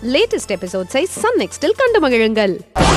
Latest எபிசோட்ஸை Sun நெக்ஸ்டில் கண்டு மகிழுங்கள்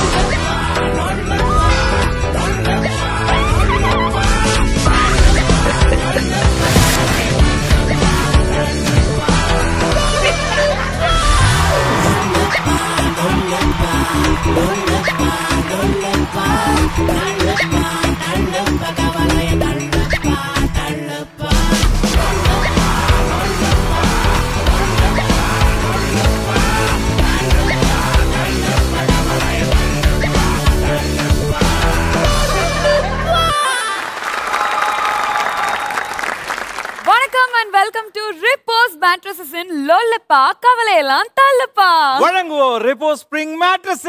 வணக்கம் and welcome to Repose mattresses in லோல்லப்பா கவலையெல்லாம் தள்ளுப்பா வழங்குவோம் ரிப்போ ஸ்ப்ரிங் மேட்ரஸ்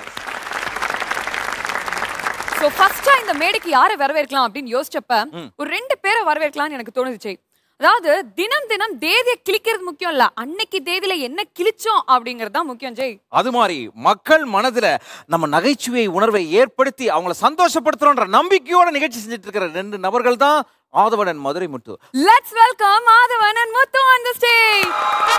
சோ ஃபர்ஸ்டா இந்த மேடைக்கு யாரை வரவேற்கலாம் அப்படின்னு யோசிச்சப்ப ஒரு ரெண்டு பேரை வரவேற்கலாம்னு எனக்கு தோணுச்சு அதாவது தினம் தினம் தேதியை கிழிக்கிறது முக்கியம் இல்ல அன்னைக்கு தேதியில என்ன கிழிச்சோம் அப்படிங்கிறது தான் முக்கியம் ஜெய் அது மாதிரி மக்கள் மனதுல நம்ம நகைச்சுவை உணர்வை ஏற்படுத்தி அவங்கள சந்தோஷப்படுத்துறோன்ற நம்பிக்கையோட நிகழ்ச்சி செஞ்சுட்டு இருக்கிற ரெண்டு நபர்கள் தான் Aadhavan Madurai Muthu let's welcome Madhavan and Muthu on the stage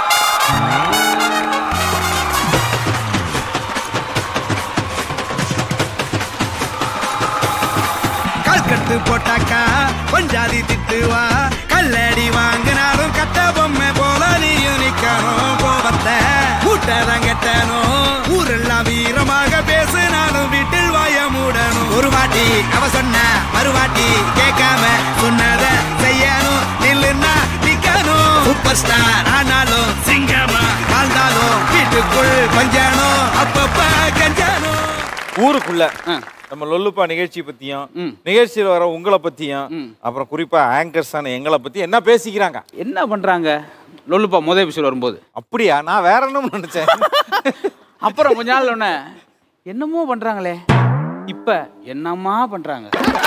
கல்கட்டு போட்டாக்கா பஞ்சாதி திட்டுவா கல்லடி வாங்கினாலும் கட்ட பொம்மை போல நீயும் நிக்கணும் கோபத்த கூட்டதான் கட்டணும் ஊரெல்லாம் வீரமாக பேசினாலும் வீட்டில் வாய மூடணும் ஒரு வாட்டி அவ சொன்ன மறுவாட்டி கேட்காம சொன்னத செய்யணும் நில்லுன்னா நிக்கணும் சூப்பர் ஸ்டார் ஆனாலும் சிங்கமா வாழ்ந்தாலும் வீட்டுக்குள் பஞ்சானும் அப்பப்ப கஞ்சானும் ஊருக்குள்ள நம்ம லொல்லுப்பா நிகழ்ச்சி பத்தியும் நிகழ்ச்சியில் வர உங்களை பத்தியும் அப்புறம் குறிப்பா ஆங்கர்ஸ் ஆன எங்களை பத்தி என்ன பேசிக்கிறாங்க என்ன பண்றாங்க லொல்லுப்பா முதல் எபிசோட் வரும்போது அப்படியா நான் வேற என்ன நினைச்சேன் அப்புறம் கொஞ்ச நாள் உடனே என்னமோ பண்றாங்களே இப்ப என்னம்மா பண்றாங்க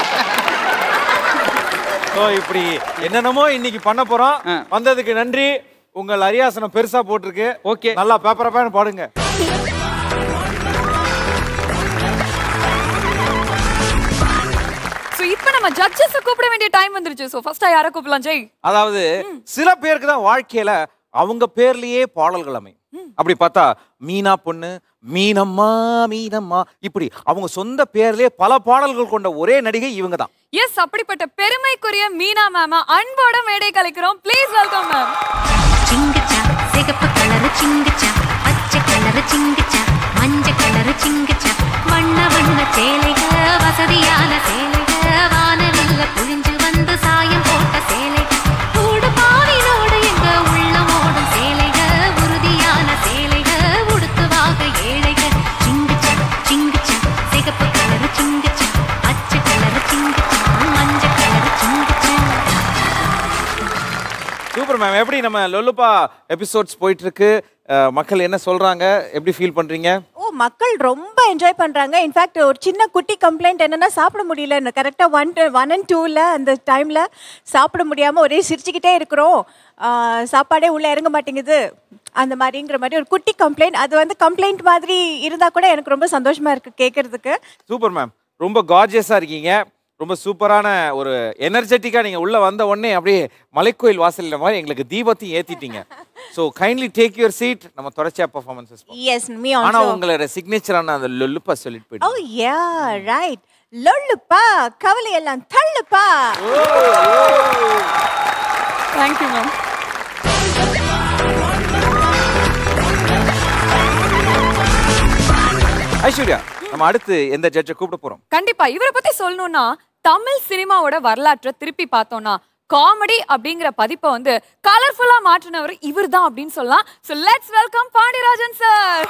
ஓ இப்படி என்னென்னமோ இன்னைக்கு பண்ண போறோம் ஆ. வந்ததுக்கு நன்றி உங்கள் அரியாசனம் பெருசா போட்டிருக்கு Okay. நல்லா பேப்பரப்பான பாடுங்க சோ இப்போ நம்ம ஜட்ஜஸ் கூப்பிட வேண்டிய டைம் வந்துருச்சு சோ ஃபர்ஸ்டா யாரை கூப்பிடலாம் ஜெய் அதாவது சில பேருக்கு தான் வாழ்க்கையில அவங்க பேர்லயே பாடல்கள் அமையும் அப்படி பார்த்தா மீனா பொண்ணு மீனம்மா மீனம்மா இப்படி அவங்க சொந்த பேர்லயே பல பாடல்கள் கொண்ட ஒரே நடிகை இவங்க தான் எஸ் அப்படிப்பட்ட பெருமைக்குரிய மீனா மேம அன்போட மேடை கலைக்கிறோம் ப்ளீஸ் வெல்கம் மேம் சிங்குச்சா சிகப்பு கலரு சிங்குச்சா பச்சை கலரு சிங்குச்சா மஞ்ச கலரு சிங்குச்சா வண்ண வண்ண சேலைக வசதியான சேலைக வானவில்ல புழிஞ்சு வந்து சாயம் போட்ட சேலைக கூடு பாவினோடு எங்க உள்ள ஓடும் சேலைக உறுதியான சேலைக உடுத்துவாக ஏழைக சிங்குச்சா சிங்குச்சா சிகப்பு கலரு சிங்குச்சா பச்சை கலரு சிங்குச்சா மஞ்ச கலரு சிங்குச்சா சூப்பர் மேம் எப்படி நம்ம லொல்லுப்பா எபிசோட்ஸ் போயிட்டு இருக்கு அஹ், மக்கள் என்ன சொல்றாங்க எப்படி ஃபீல் பண்றீங்க ஓ மக்கள் ரொம்ப என்ஜாய் பண்றாங்க இன்ஃபேக்ட் ஒரு சின்ன குட்டி கம்ப்ளைண்ட் என்னன்னா சாப்பிட முடியல கரெக்டாக ஒன் ஒன் அண்ட் டூவில் அந்த டைமில் சாப்பிட முடியாமல் ஒரே சிரிச்சுக்கிட்டே இருக்கிறோம் ஆஹ் சாப்பாடே உள்ளே இறங்க மாட்டேங்குது அந்த மாதிரிங்கிற மாதிரி ஒரு குட்டி கம்ப்ளைண்ட் அது வந்து கம்ப்ளைண்ட் மாதிரி இருந்தால் கூட எனக்கு ரொம்ப சந்தோஷமா இருக்கு கேட்கறதுக்கு சூப்பர் மேம் ரொம்ப கார்ஜியஸா இருக்கீங்க ரொம்ப சூப்பரான ஒரு எனர்ஜெட்டிக்கா நீங்க உள்ள வந்த உடனே அப்படியே மலைக்கோயில் வாசல்ல மாதிரி எங்களுக்கு தீபத்தையும் ஏத்திட்டீங்க so kindly take your seat நம்ம தொடர்ச்சியா பர்ஃபார்மன்சஸ் எஸ் மீ ஆனா ஆல்சோ உங்களோட சிக்னேச்சரான அந்த லொல்லுப்பா சொல்லிட்டு ஓ போயிட்டு யா ரைட் லொள்ளுப்பா கவலை எல்லாம் தள்ளுப்பா தேங்க்யூ மேம் ஐஸ்வர்யா நம்ம அடுத்து எந்த ஜட்ஜை கூப்பிட போறோம் கண்டிப்பா இவரை பத்தி சொல்லணும்னா தமிழ் சினிமாவோட வரலாற்றை திருப்பி பார்த்தோம்னா காமெடி அப்படிங்கிற பதிப்பை வந்து கலர்ஃபுல்லா மாற்றினவர் இவர்தான் அப்படின்னு சொல்லலாம் so let's welcome Pandiarajan sir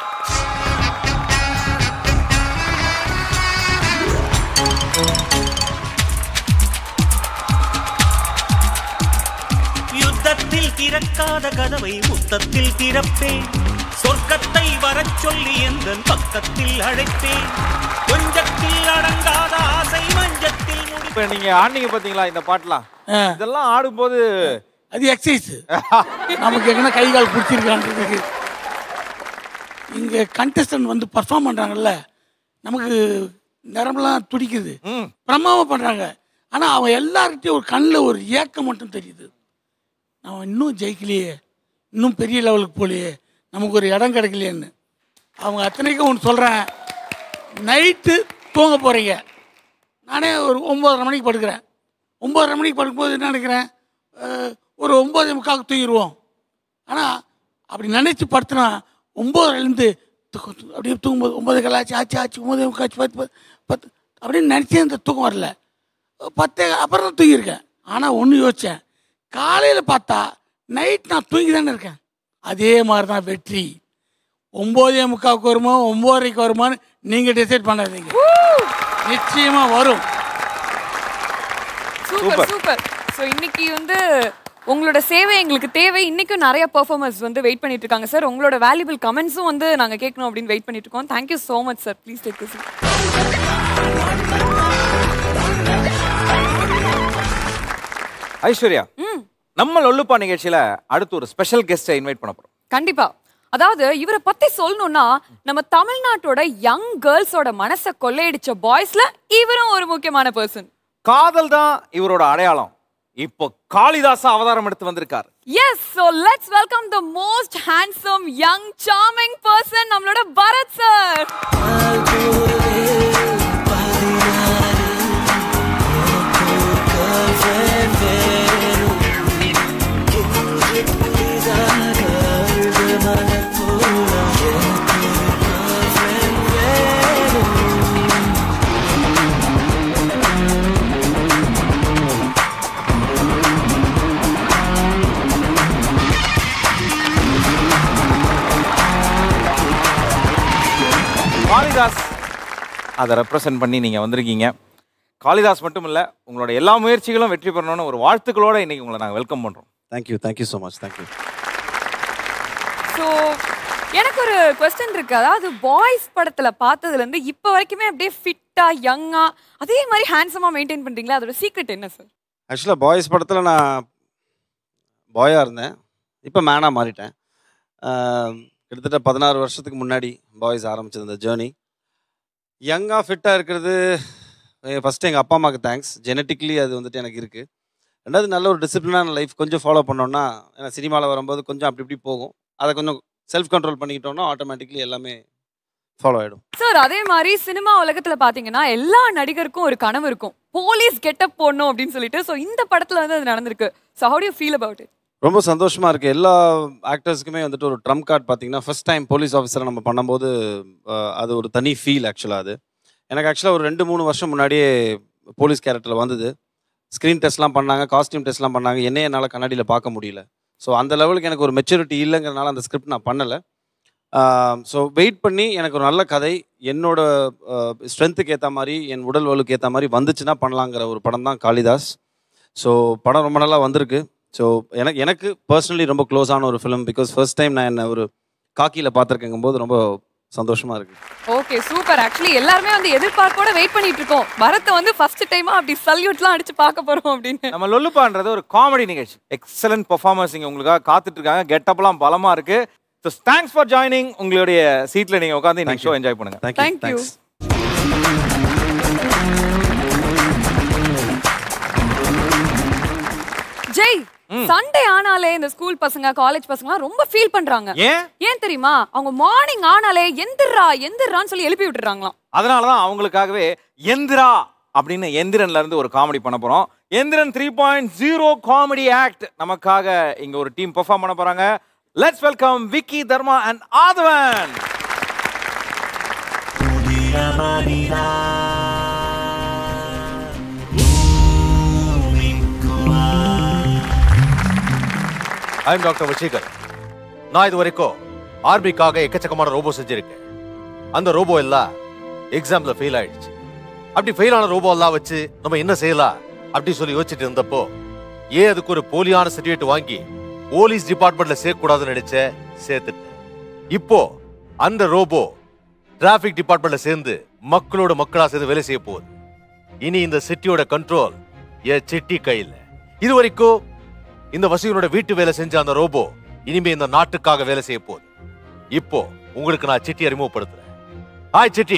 யுத்தத்தில் திறக்காத கதவை முத்தத்தில் திறப்பேன் சொர்க்கத்தை வரச் சொல்லி எந்த பக்கத்தில் அழைப்பேன் கொஞ்சத்தில் அடங்காத ஆசை மஞ்சத்தில் முடி இப்ப நீங்க ஆடினீங்க பாத்தீங்களா இந்த பாட்டுலாம் இதெல்லாம் ஆடும்போது அது எக்ஸசைஸ் நமக்கு எங்கன்னா கை கால் பிடிச்சிருக்கான்றதுக்கு இங்கே கண்டஸ்டன்ட் வந்து பர்ஃபார்ம் பண்ணுறாங்கல்ல நமக்கு நரம்பெல்லாம் துடிக்குது பிரமாவம் பண்ணுறாங்க ஆனால் அவன் எல்லார்கிட்டையும் ஒரு கண்ணில் ஒரு ஏக்கம் மட்டும் தெரியுது நம்ம இன்னும் ஜெயிக்கலையே இன்னும் பெரிய லெவலுக்கு போகலையே நமக்கு ஒரு இடம் கிடைக்கலையேன்னு அவங்க அத்தனைக்கும் ஒன்று சொல்கிறேன் நைட்டு தூங்க போகிறீங்க நானே ஒரு ஒம்பதரை மணிக்கு படுக்கிறேன் ஒம்பதரை மணிக்கு படுக்கும்போது என்ன நினைக்கிறேன் அஹ், ஒரு ஒம்பது முக்காவுக்கு தூங்கிடுவோம் ஆனால் அப்படி நினச்சி படுத்துனா ஒம்பதுலேருந்து அப்படியே தூங்கும்போது ஒம்பது கலாச்சு ஆச்சு ஆச்சு ஒம்பது முக்காச்சு பத்து பத்து பத்து அப்படின்னு நினச்சே அந்த தூக்கம் வரல பத்தே அப்புறம் தான் தூங்கியிருக்கேன் ஆனால் ஒன்று யோசித்தேன் காலையில் பார்த்தா நைட் நான் தூங்கி தானே இருக்கேன் அதே மாதிரி தான் வெற்றி ஒம்போதே முக்காவுக்கு வருமா ஒம்போதரைக்கு வருமான்னு நீங்கள் டிசைட் பண்ணாதீங்க நிச்சயமாக வரும் சூப்பர் சூப்பர் ஸோ இன்னைக்கு வந்து உங்களோட சேவை எங்களுக்கு தேவை இன்னைக்கும் நிறைய பெர்ஃபார்மர்ஸ் வந்து வெயிட் பண்ணிட்டு இருக்காங்க சார் உங்களோட வேல்யூபிள் கமெண்ட்ஸும் வந்து நாங்க கேட்கணும் அப்படின்னு வெயிட் பண்ணிட்டு இருக்கோம் thank you so much sir please take this Aishwarya நம்ம லொல்லுப்பா நிகழ்ச்சியில அடுத்து ஒரு ஸ்பெஷல் கெஸ்ட்டை இன்வைட் பண்ண போறோம் கண்டிப்பா அதாவது இவரை பத்தி சொல்லணும்னா நம்ம தமிழ்நாட்டோட யங் கேர்ள்ஸோட மனசை கொள்ளையடிச்ச பாய்ஸ்ல இவரும் ஒரு முக்கியமான பர்சன் காதல் தான் இவரோட அடையாளம் இப்போ காளிதாசா அவதாரம் எடுத்து வந்திருக்கார் yes so let's welcome the most handsome young charming person நம்மளோட பரத் சார் காளிதாஸ் அதை ரெப்ரசன்ட் பண்ணி நீங்க வந்திருக்கீங்க காளிதாஸ் மட்டும் இல்ல உங்களோட எல்லா முயற்சிகளும் வெற்றி பெறணும்னு ஒரு வாழ்த்துக்களோட இன்னைக்கு உங்களை நாங்க வெல்கம் பண்றோம் thank you thank you so much thank you so எனக்கு ஒரு கொஸ்டின் இருக்கு அதாவது பாய்ஸ் படத்துல பார்த்ததுல இருந்து இப்போ வரைக்குமே அப்படியே ஃபிட்டா யங்கா அதே மாதிரி ஹேண்ட்ஸமா மெயின்டைன் பண்றீங்களா அதோட சீக்ரெட் என்ன சார் ஆக்சுவலாக பாய்ஸ் படத்தில் நான் பாயாக இருந்தேன் இப்போ மேனாக மாறிட்டேன் ஆஹ், கிட்டத்தட்ட பதினாறு வருஷத்துக்கு முன்னாடி பாய்ஸ் ஆரம்பிச்சது இந்த ஜேர்னி யங்காக ஃபிட்டாக இருக்கிறது ஃபஸ்ட்டு எங்கள் அப்பா அம்மாவுக்கு தேங்க்ஸ் ஜெனட்டிக்லி அது வந்துட்டு எனக்கு இருக்குது ரெண்டாவது நல்ல ஒரு டிசிப்ளினான லைஃப் கொஞ்சம் ஃபாலோ பண்ணோம்னா ஏன்னா சினிமாவில் வரும்போது கொஞ்சம் அப்படி இப்படி போகும் அதை கொஞ்சம் செல்ஃப் கண்ட்ரோல் பண்ணிக்கிட்டோம்னா ஆட்டோமேட்டிக்லி எல்லாமே ஃபாலோ ஆகிடும் சார் அதே மாதிரி சினிமா உலகத்துல பாத்தீங்கன்னா எல்லா நடிகருக்கும் ஒரு கனவு இருக்கும் போலீஸ் கெட்டப் போடணும் அப்படின்னு சொல்லிட்டு ஸோ இந்த படத்துல வந்து அது நடந்திருக்கு so how you feel about it ரொம்ப சந்தோஷமா இருக்கு எல்லா ஆக்டர்ஸ்க்குமே வந்துட்டு ஒரு ட்ரம் கார்டு பார்த்தீங்கன்னா ஃபர்ஸ்ட் டைம் போலீஸ் ஆஃபீஸரை நம்ம பண்ணும்போது அஹ், அது ஒரு தனி ஃபீல் ஆக்சுவலாக அது எனக்கு ஆக்சுவலாக ஒரு ரெண்டு மூணு வருஷம் முன்னாடியே போலீஸ் கேரக்டரில் வந்தது ஸ்க்ரீன் டெஸ்ட்லாம் பண்ணாங்க காஸ்டியூம் டெஸ்ட்லாம் பண்ணாங்க என்னையே என்னால் கண்ணாடியில் பார்க்க முடியல ஸோ அந்த லெவலுக்கு எனக்கு ஒரு மெச்சூரிட்டி இல்லைங்கிறனால அந்த ஸ்கிரிப்ட் நான் பண்ணலை ஸோ வெயிட் பண்ணி எனக்கு ஒரு நல்ல கதை என்னோட ஸ்ட்ரென்த்துக்கு ஏற்ற மாதிரி என் உடல் வலுக்கு ஏற்ற மாதிரி வந்துச்சுன்னா பண்ணலாங்கிற ஒரு படம் தான் காளிதாஸ் ஸோ படம் ரொம்ப நல்லா வந்திருக்கு ஸோ எனக்கு எனக்கு பர்சனலி ரொம்ப க்ளோஸான ஒரு ஃபிலிம் பிகாஸ் ஃபர்ஸ்ட் டைம் நான் என்ன ஒரு காக்கியில் பார்த்துருக்கேங்கும் போது ரொம்ப சந்தோஷமாக இருக்குது ஓகே சூப்பர் ஆக்சுவலி எல்லாருமே வந்து எதிர்பார்ப்போட வெயிட் பண்ணிட்டு இருக்கோம் பரத்தை வந்து ஃபர்ஸ்ட் டைமா அப்படி சல்யூட்லாம் அடிச்சு பார்க்க போறோம் அப்படின்னு நம்ம லொல்லுப்பான்றது ஒரு காமெடி நிகழ்ச்சி எக்ஸலன்ட் பர்ஃபார்மன்ஸ் இங்க உங்களுக்காக காத்துட்டு இருக்காங்க கெட்டப்லாம் பலமா இருக்கு ஸோ தேங்க்ஸ் ஃபார் ஜாயினிங் உங்களுடைய சீட்ல நீங்க உட்காந்து இன்னைக்கு ஷோ என்ஜாய் பண்ணுங்க thank you Thank you. Thanks Jai Sunday ஆனாலே இந்த ஸ்கூல் பசங்க காலேஜ் பசங்கலாம் ரொம்ப ஃபீல் பண்றாங்க ஏன் ஏன் தெரியுமா அவங்க மார்னிங் ஆனாலே எந்திரா எந்திரான்னு சொல்லி எழுப்பி விட்டுறாங்களாம் அதனாலதான் அவங்களுக்காகவே எந்திரா அப்படின்னு எந்திரன்ல இருந்து ஒரு காமெடி பண்ண போறோம் Enthiran three point zero comedy act நமக்காக இங்க ஒரு டீம் பெர்ஃபார்ம் பண்ண போறாங்க let's welcome Vicky Dharma and Aadhavan I am doctor Vaseegar நான் இது வரைக்கும் ஆர்மிக்காக எக்கச்சக்கமான ரோபோ செஞ்சிருக்கேன் அந்த ரோபோ எல்லாம் எக்ஸாம்ல ஃபெயில் ஆயிடுச்சு அப்படி ஃபெயில் ஆன ரோபோ எல்லாம் வச்சு நம்ம என்ன செய்யலாம் அப்படி சொல்லி யோசிச்சுட்டு இருந்தப்போ ஏன் அதுக்கு ஒரு போலியான சர்டிஃபிகேட் வாங்கி போலீஸ் டிபார்ட்மெண்ட்ல சேர்க்க கூடாதுன்னு நினைச்சேன் சேர்த்துட்டேன் இப்போ அந்த ரோபோ டிராபிக் டிபார்ட்மெண்ட்ல சேர்ந்து மக்களோட மக்களா சேர்ந்து வேலை செய்ய போகுது இனி இந்த சிட்டியோட கண்ட்ரோல் என் சிட்டி கையில இது வரைக்கும் இந்த வசீகரோட வீட்டு வேலை செஞ்ச அந்த ரோபோ இனிமே இந்த நாட்டுக்காக வேலை செய்ய போகுது இப்போ உங்களுக்கு நான் சிட்டி அறிமுகப்படுத்துறேன் ஹாய் சிட்டி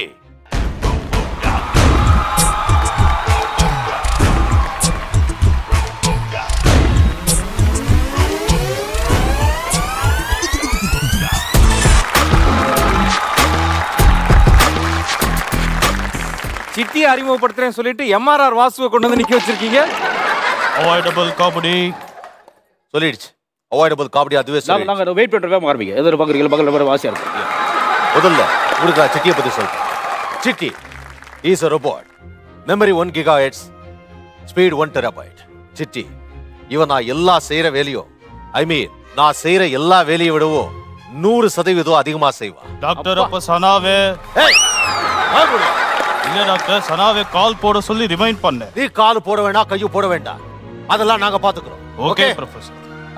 சிட்டியை அறிமுகப்படுத்துறேன்னு சொல்லிட்டு எம்ஆர்ஆர் வாசுவை கொண்டு வந்து நிக்க வச்சிருக்கீங்க அவாய்டபிள் காமெடி சொல்லிடுச்சு அவாய்டபிள் காமெடி அதுவே நாங்க சொல்லி நாங்க வெயிட் பண்ற வேகம் ஆரம்பிங்க எதிர பாக்குறீங்க பக்கத்துல பாக்குற வாசியா இருக்கு முதல்ல உங்களுக்கு நான் சிட்டியை பத்தி சொல்றேன் Chitti is a robot memory one giga hertz speed one terabyte Chitti இவன் நான் எல்லா செய்யற வேலையும் ஐ மீன் நான் செய்யற எல்லா வேலையை விடவும் நூறு சதவீதம் அதிகமா செய்வான் டாக்டர் அப்ப சனாவே ஏய், வாய் மூடு. இல்ல டாக்டர் சனாவே கால் போட சொல்லி ரிமைண்ட் பண்ணேன் நீ கால் போட வேண்டாம் கையும் போட வேண்டாம் அதெல்லாம் நாங்க பாத்துக்கிறோம் okay professor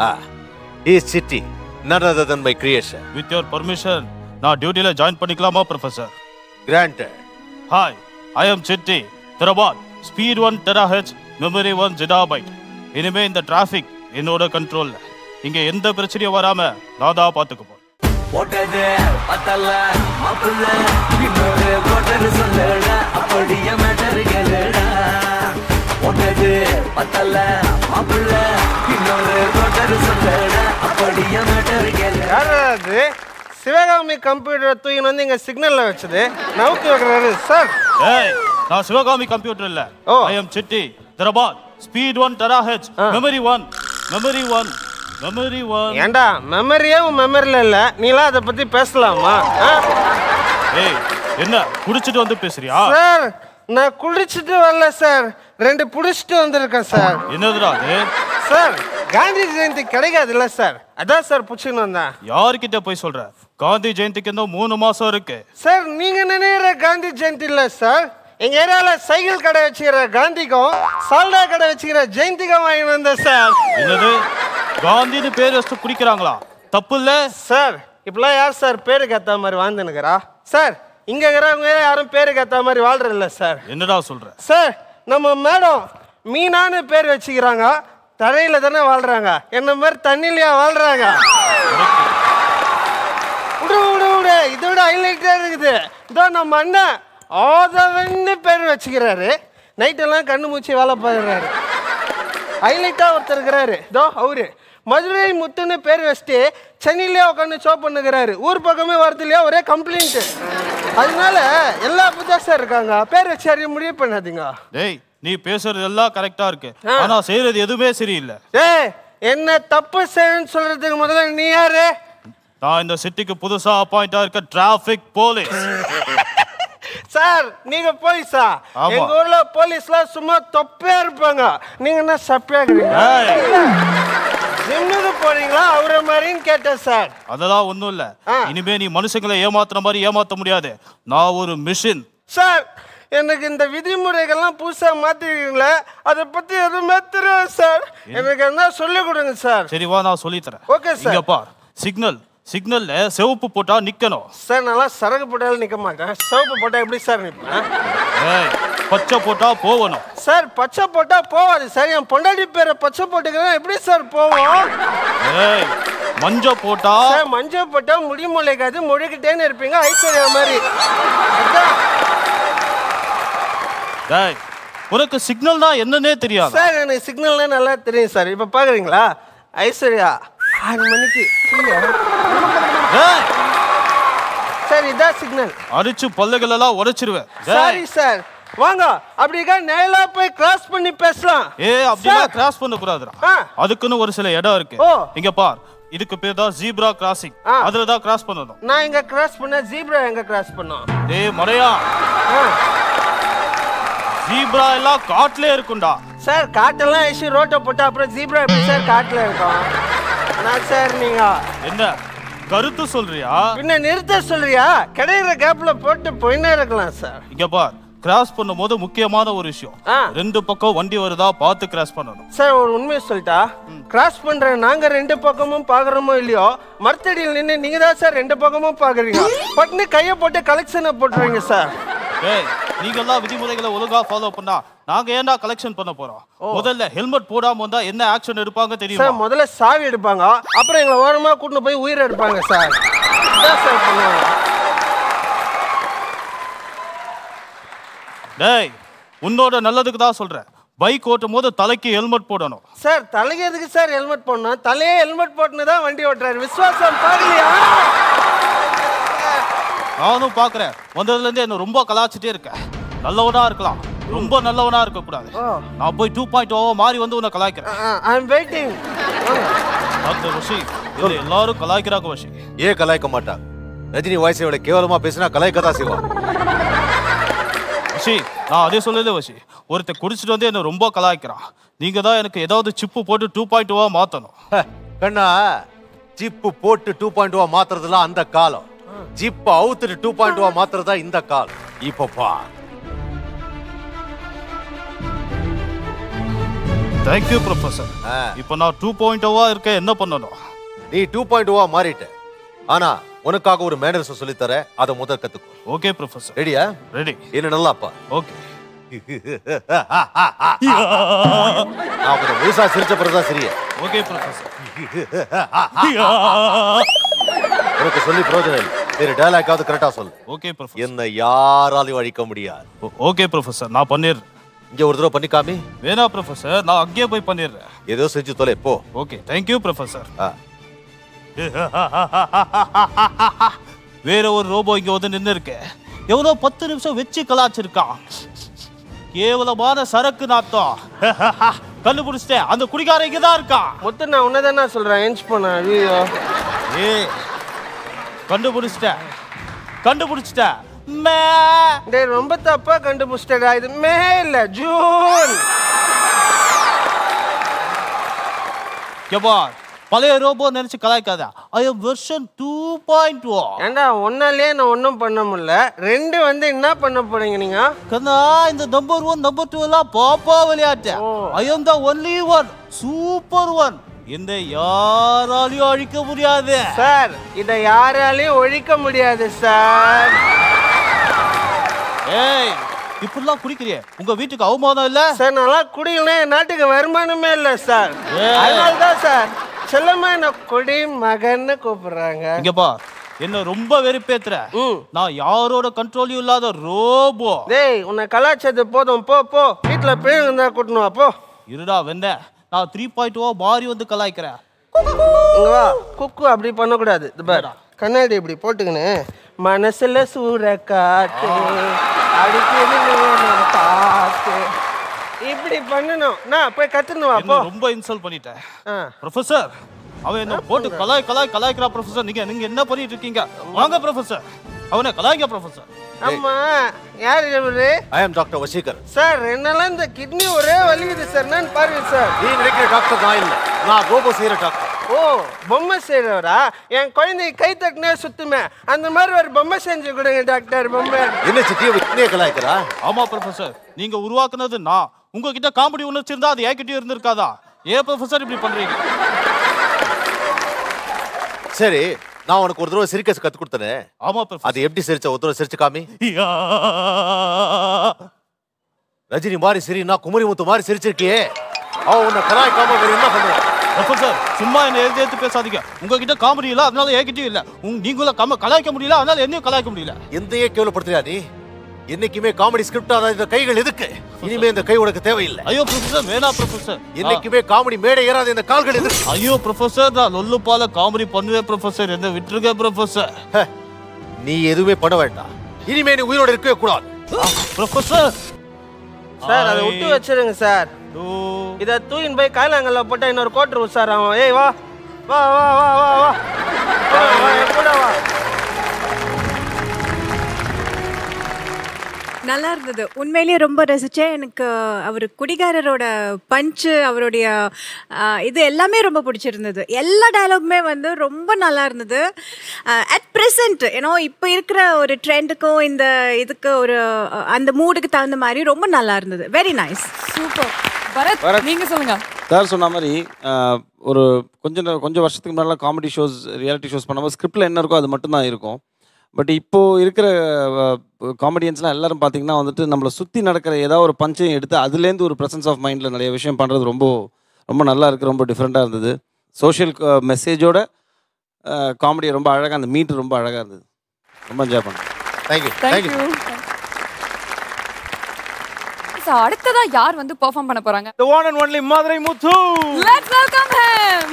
is Chitti none other than my creation with your permission நான் டியூட்டில ஜாயின் பண்ணிக்கலாமா professor granted hi I am Chitti திரபாத் speed one terahertz memory one gigabyte இனிமே இந்த டிராஃபிக் என்னோட கண்ட்ரோல்ல இங்க எந்த பிரச்சனையும் வராம நான் தான் பாத்துக்க போறேன் போட்டது பத்தல மாப்புள்ள இன்னொரு போட்டது சொல்லடா அப்படியே மேட்டர் கேளுடா போட்டது பத்தல மாப்புள்ள இன்னொரு போட்டது சொல்லடா அப்படியே மேட்டர் கேளுடா யாராவது சிவகாமி கம்ப்யூட்டர் தூக்கின்னு வந்து இங்க சிக்னல்ல வச்சது நவுத்தி வைக்கிறாரு சார் ஏய் நான் சிவகாமி கம்ப்யூட்டர் இல்ல ஐ அம் சிட்டி திரபாத் speed one terahertz memory one memory one memory one ஏண்டா மெமரியே உன் மெமரியில இல்ல நீலாம் அதை பத்தி பேசலாமா ஆ? ஏய் என்ன குடிச்சிட்டு வந்து பேசுறியா சார் நான் குளிச்சுட்டு வரல சார் ரெண்டு புடிச்சிட்டு வந்திருக்கேன் சார் என்னதுடா அது சார் காந்தி ஜெயந்தி கிடைக்காதுல்ல சார் அதான் சார் புடிச்சுன்னு வந்தேன் யார்கிட்ட போய் சொல்ற காந்தி ஜெயந்திக்கு இன்னும் மூணு மாசம் இருக்கு சார் நீங்க நினைக்கிற காந்தி ஜெயந்தி இல்ல சார் எங்க ஏரியால சைக்கிள் கடை வச்சுக்கிற காந்திக்கும் சால்டா கடை வச்சுக்கிற ஜெயந்திக்கும் வாங்கி வந்தேன் சார் என்னது காந்தின்னு பேர் வச்சுட்டு குடிக்கிறாங்களா தப்பு இல்ல சார் இப்பெல்லாம் யார் சார் பேருக்கு ஏத்த மாதிரி வாழ்ந்துனுக்குறா சார் இங்க இருக்கிறவங்க யாரும் பேருக்கு ஏத்த மாதிரி வாழ்றதில்ல சார் என்னடா சொல்ற சார் நம்ம மேடம் மீனான்னு பேர் வச்சுக்கிறாங்க தரையில தானே வாழ்றாங்க என்ன மாதிரி தண்ணிலையா வாழ்றாங்க விடு விடு விடு இதோட ஹைலைட்டா இருக்குது இதோ நம்ம அண்ணன் ஆதவன்னு பேர் வச்சுக்கிறாரு நைட்டெல்லாம் கண்ணு மூச்சு வேலை பார்க்குறாரு ஹைலைட்டா ஒருத்தர் இருக்கிறாரு இதோ அவரு மதுரை முத்துன்னு பேர் வச்சுட்டு சென்னையிலே உட்காந்து ஷோ பண்ணுகிறாரு ஊர் பக்கமே வரது இல்லையா ஒரே கம்ப்ளைண்ட் அதனால எல்லா புதுசா இருக்காங்க பேர் வச்சு அறிய முடிவு பண்ணாதீங்க டேய் நீ பேசுறது எல்லாம் கரெக்டா இருக்கு ஆனா செய்யறது எதுவுமே சரியில்லை ஏய் என்ன தப்பு செய்யணும்னு சொல்றதுக்கு முதல்ல நீ யாரு நான் இந்த சிட்டிக்கு புதுசா அப்பாயிண்டா இருக்க டிராபிக் போலீஸ் சார் நீங்க போலீஸா ஆமா. எங்க ஊர்ல போலீஸ்லாம் சும்மா தொப்பையா இருப்பாங்க நீங்க என்ன சப்பையா இருக்கிறீங்க ஜிம்முக்கு போறீங்களா அவரை மாதிரின்னு கேட்டேன் சார் அதெல்லாம் ஒண்ணும் இல்ல இனிமே நீ மனுஷங்களை ஏமாத்துற மாதிரி ஏமாத்த முடியாது நான் ஒரு மிஷின் சார் எனக்கு இந்த விதிமுறைகள்லாம் புதுசா மாத்திருக்கீங்களே அதை பத்தி எதுவுமே தெரியாது சார் எனக்கு என்ன சொல்லிக் கொடுங்க சார் சரி வா நான் சொல்லி தரேன் ஓகே சார் இங்க பார் சிக்னல் சிக்னல்ல சிவப்பு போட்டா நிக்கணும் சார் நல்லா சரக்கு போட்டாலும் நிக்க மாட்டேன் சிவப்பு போட்டா எப்படி சார் நிற்பேன் ஏய் பச்சை போட்டா போகணும் சார் பச்சை போட்டா போவாது சார் என் பொண்டாட்டி பேரை பச்சை போட்டுக்கிறேன் எப்படி சார் போவோம் ஏய் மஞ்ச போட்டா சார் மஞ்சள் போட்டா முடி முளைக்காது முழுகிட்டேன்னு இருப்பீங்க ஐஸ்வர்யா மாதிரி அதான். டேய் உனக்கு சிக்னல்னா என்னன்னே தெரியாது சார் எனக்கு சிக்னல்லாம் நல்லா தெரியும் சார் இப்போ பார்க்குறீங்களா ஐஸ்வர்யா ஆறு மணிக்கு free-ஆ? சார் இதான் சிக்னல் அடிச்சு பல்லுகள் எல்லாம் உடைச்சிருவேன் டேய், சாரி சார் வாங்க அப்படிக்கா நேரா போய் கிராஸ் பண்ணி பேசலாம் ஏ அப்படிலாம் கிராஸ் பண்ண கூடாதுடா அதுக்குன்னு ஒரு சில இடம் இருக்கு ஓ. இங்க பார் இதுக்கு பேர் தான் ஜீப்ரா கிராசிங் அதுல தான் கிராஸ் பண்ணணும் நான் இங்க கிராஸ் பண்ண ஜீப்ரா எங்க கிராஸ் பண்ணோம் டேய் மடையா ஜீப்ரா எல்லாம் காட்டுல இருக்கும்டா சார் காட்டெல்லாம் ஐசி ரோட்டை போட்டு அப்புறம் ஜீப்ரா எப்படி சார் காட்டுல இருக்கும் நான் சார் நீங்க என்ன கருத்து சொல்றியா பின்ன நிறுத்த சொல்றியா கிடைக்கிற கேப்ல போட்டு போயின்னே இருக்கலாம் சார் இங்க பார் கிராஸ் பண்ணும்போது முக்கியமான ஒரு விஷயம் ரெண்டு பக்கம் வண்டி வருதா பார்த்து கிராஸ் பண்ணணும் சார் ஒரு உண்மையை சொல்லிட்டா கிராஸ் பண்ற நாங்க ரெண்டு பக்கமும் பாக்குறோமோ இல்லையோ மரத்தடியில் நின்று நீங்க தான் சார் ரெண்டு பக்கமும் பாக்குறீங்க பட்டுன்னு கையை போட்டு கலெக்ஷனை போட்டுருவீங்க சார் டேய் நீங்க எல்லாம் விதிமுறைகளை ஒழுங்கா ஃபாலோ பண்ணா நாங்க ஏன்டா கலெக்ஷன் பண்ண போறோம் முதல்ல ஹெல்மெட் போடாம வந்தா என்ன ஆக்ஷன் எடுப்பாங்க தெரியுமா சார் முதல்ல சாவி எடுப்பாங்க அப்புறம் எங்களை ஓரமா கூட்டிட்டு போய் உயிர் எடுப்பாங்க சார் இதான் சார் பண்ணுவாங்க டேய் உன்னோட நல்லதுக்கு தான் சொல்றேன் பைக் ஓட்டும் போது தலைக்கு ஹெல்மெட் போடணும் சார் தலைக்கு எதுக்கு சார் ஹெல்மெட் போடணும் தலையே ஹெல்மெட் போட்டுன்னு தான் வண்டி ஓட்டுறாரு விசுவாசம் பாக்கலையா நானும் பாக்குறேன் வந்ததுல இருந்து என்ன ரொம்ப கலாச்சிட்டே இருக்க நல்லவனா இருக்கலாம் ரொம்ப நல்லவனா இருக்க கூடாது நான் போய் டூ பாயிண்ட் ஓ மாறி வந்து உன்னை கலாய்க்கிறேன் I am waiting doctor Vashi இது எல்லாரும் கலாய்க்கிறாங்க வஷி ஏன் கலாய்க்க மாட்டா ரஜினி வாய்ஸ் இவளை கேவலமா பேசினா கலாய்க்க தான் செய்வான் வஷி நான் அதே சொல்லல வஷி ஒருத்தன் குடிச்சிட்டு வந்து என்ன ரொம்ப கலாய்க்கிறான் நீங்க தான் எனக்கு ஏதாவது சிப்பு போட்டு டூ பாயிண்ட் ஓவா மாத்தணும் கண்ணா ஜிப்பு போட்டு டூ பாயிண்ட் ஓ மாத்துறதுலாம் அந்த காலம் ஜிப்பை அவுத்துட்டு டூ பாயிண்ட் ஓ மாத்துறதா இந்த காலம் இப்போ பா தேங்க்யூ ப்ரொஃபசர் இப்போ நான் டூ பாயிண்ட் ஓவா இருக்க என்ன பண்ணணும் நீ டூ பாயிண்ட் ஓவா மாறிட்ட ஆனா உனக்காக ஒரு மேனர்ஸ் சொல்லி தர அதை முதல் கத்துக்கோ ஓகே ப்ரொஃபசர் ரெடியா ரெடி என்ன நல்லாப்பா ஓகே நான் கொஞ்சம் முழுசா சிரிச்ச பிறகுதான் சிரிய ஓகே ப்ரொஃபசர் உனக்கு சொல்லி பிரயோஜனம் இல்லை சரி டயலாக்காவது கரெக்டா சொல்லு ஓகே ப்ரொஃபசர் என்ன யாராலையும் அழிக்க முடியாது ஓகே ப்ரொஃபசர் நான் பண்ணிடுறேன் இங்க ஒரு தடவை பண்ணி காமி வேணா ப்ரொஃபசர் நான் அங்கேயே போய் பண்ணிடுறேன் ஏதோ செஞ்சு தொலை போ ஓகே தேங்க்யூ ப்ரொஃபசர் ஆ. வேற ஒரு ரோபோ இங்க வந்து நின்னு இருக்கு எவ்வளோ பத்து நிமிஷம் வச்சு கலாச்சிருக்கான் கேவலமான சரக்கு நாத்தம் கண்டுபிடிச்சிட்டேன் அந்த குடிகாரன் இங்க தான் இருக்கான் முத்து நான் உன்னதானே சொல்றேன் எஞ்ச் போன ஐயோ ஏ கண்டுபிடிச்சிட்டேன் கண்டுபிடிச்சிட்டேன் மே டேய் ரொம்ப தப்பா கண்டுபிடிச்சிட்டடா இது மே இல்ல ஜூன் எப்பா பழைய ரோபோ நினைச்சு கலாய்க்காத I am version two point O ஏண்டா ஒன்னாலே நான் ஒன்றும் பண்ண முடியல ரெண்டு வந்து என்ன பண்ண போறீங்க நீங்க கண்ணா இந்த நம்பர் ஒன் நம்பர் டூ எல்லாம் பாப்பா விளையாட்டு I am the only one super one இந்த யாராலையும் அழிக்க முடியாது சார் இதை யாராலையும் ஒழிக்க முடியாது சார் ஏய் இப்படிலாம் குடிக்கிறியே உங்க வீட்டுக்கு அவமானம் இல்ல சார் நல்லா குடிக்கலனா என் நாட்டுக்கு வருமானமே இல்லை சார் ஏய். அதனால தான் சார் செல்லம்மா என்ன குடி மகன்னு கூப்பிடுறாங்க இங்க பா என்ன ரொம்ப வெறுப்பேத்துற நான் யாரோட கண்ட்ரோலையும் இல்லாத ரோபோ டேய் உன்னை கலாச்சது போதும் போ போ வீட்டுல பேர் இருந்தா கூட்டணும் வா, போ இருடா வெண்ண நான் த்ரீ பாயிண்ட் ஓ மாறி வந்து கலாய்க்கிறேன் இங்க வா குக்கு அப்படி பண்ணக்கூடாது இது பாரு கண்ணாடி இப்படி போட்டுக்கின்னு மனசுல சூற காத்து அடிக்குது நிழல் காத்து இப்படி பண்ணணும் நான் போய் கத்துன்னு வா போ என்ன ரொம்ப இன்சல்ட் பண்ணிட்டேன் ஆ. ப்ரொஃபசர் அவன் என்ன போட்டு கலாய் கலாய் கலாய்க்கிறா ப்ரொஃபசர் நீங்க நீங்க என்ன பண்ணிட்டு இருக்கீங்க வாங்க ப்ரொஃபசர் அவனை கலாய்ங்க ப்ரொஃபசர் ஆமா யார் இவரு ஐ அம் டாக்டர் வசீகர் சார் என்னெல்லாம் இந்த கிட்னி ஒரே வலிக்குது சார் நான் பாருங்க சார் நீ நினைக்கிற டாக்டர் நான் இல்ல நான் ரோபோ செய்யற டாக்டர் ஓ பொம்மை செய்றவரா என் குழந்தை கை தட்டினே சுத்துமே அந்த மாதிரி ஒரு பொம்மை செஞ்சு கொடுங்க டாக்டர் பொம்மை என்ன சிட்டியை விட்னே கலாய்க்கிறா ஆமா ப்ரொஃபசர் நீங்க உருவாக்குனது நான் உங்ககிட்ட காமெடி உணர்ச்சி இருந்தா அது என்கிட்டயும் இருந்திருக்காதா ஏன் ப்ரொஃபசர் இப்படி பண்றீங்க சரி நான் உனக்கு ஒரு தடவை சிரிக்க கத்து கொடுத்தனே ஆமா ப்ரொஃபசர் அது எப்படி சிரிச்ச ஒரு தடவை சிரிச்சு காமி ரஜினி மாதிரி சிரி நான் குமரி முத்து மாதிரி சிரிச்சிருக்கியே அவன் உன்னை கலாய்க்காம வேற என்ன பண்ணுவான் ப்ரொஃபசர் சும்மா என்ன எழுதி எடுத்து பேசாதீங்க உங்ககிட்ட காமெடி இல்ல அதனால என்கிட்டயும் இல்ல உங்க நீங்களும் கம கலாய்க்க முடியல அதனால என்னையும் கலாய்க்க முடியல எந்தையே கேவலப்படுத்துறியா நீ என்னைக்குமே காமெடி ஸ்கிரிப்ட் அதாவது இந்த கைகள் எதுக்கு இனிமே இந்த கை உனக்கு தேவையில்லை ஐயோ ப்ரொஃபசர் வேணா ப்ரொஃபசர் என்னைக்குமே காமெடி மேடை ஏறாத இந்த கால்கள் எதுக்கு ஐயோ ப்ரொஃபசர் நான் லொல்லு பால காமெடி பண்ணுவேன் ப்ரொஃபசர் என்ன விட்டுருங்க ப்ரொஃபசர் நீ எதுவுமே பண்ண வேண்டாம் இனிமே நீ உயிரோட இருக்கவே கூடாது ப்ரொஃபசர் சார் அதை விட்டு வச்சிருங்க சார் இதை தூயின் போய் காயலாங்கல்ல போட்டா இன்னொரு கோட்டர் சார் அவன் ஏய் வா வா வா வா வா வா வா, வா என் கூட வா நல்லா இருந்தது உண்மையிலேயே ரொம்ப ரசித்தேன் எனக்கு அவர் குடிகாரரோட பஞ்சு அவருடைய ஆ, இது எல்லாமே ரொம்ப பிடிச்சிருந்தது எல்லா டயலாகுமே வந்து ரொம்ப நல்லா இருந்தது அட் ப்ரெசண்ட் ஏன்னோ இப்போ இருக்கிற ஒரு ட்ரெண்டுக்கும் இந்த இதுக்கு ஒரு அ, அந்த மூடுக்கு தகுந்த மாதிரி ரொம்ப நல்லா இருந்தது very nice super Bharath Bharath. நீங்க சொல்லுங்க சார் சொன்ன மாதிரி ஆஹ், ஒரு கொஞ்சம் நே- கொஞ்சம் வருஷத்துக்கு முன்னாடிலாம் காமெடி ஷோஸ் ரியாலிட்டி ஷோஸ் பண்ணும்போது ஸ்கிரிப்டில் என்ன இருக்கோ அது மட்டும்தான் இருக்கும் பட் இப்போ இருக்கிற காமெடியன்ஸ்லாம் எல்லாரும் பார்த்தீங்கன்னா வந்துட்டு நம்மளை சுற்றி நடக்கிற ஏதாவது ஒரு பஞ்சையும் எடுத்து அதுலேருந்து ஒரு ப்ரெசன்ஸ் ஆஃப் மைண்டில் நிறைய விஷயம் பண்ணுறது ரொம்ப ரொம்ப நல்லா இருக்குது ரொம்ப டிஃப்ரெண்ட்டாக இருந்தது சோஷியல் மெசேஜோட காமெடி ரொம்ப அழகாக அந்த மீட் ரொம்ப அழகாக இருந்தது ரொம்ப என்ஜாய் பண்ணேன் தேங்க்யூ தேங்க்யூ அடுத்ததா யார் வந்து பெர்ஃபார்ம் பண்ண போறாங்க The one and only Madurai Muthu let's welcome him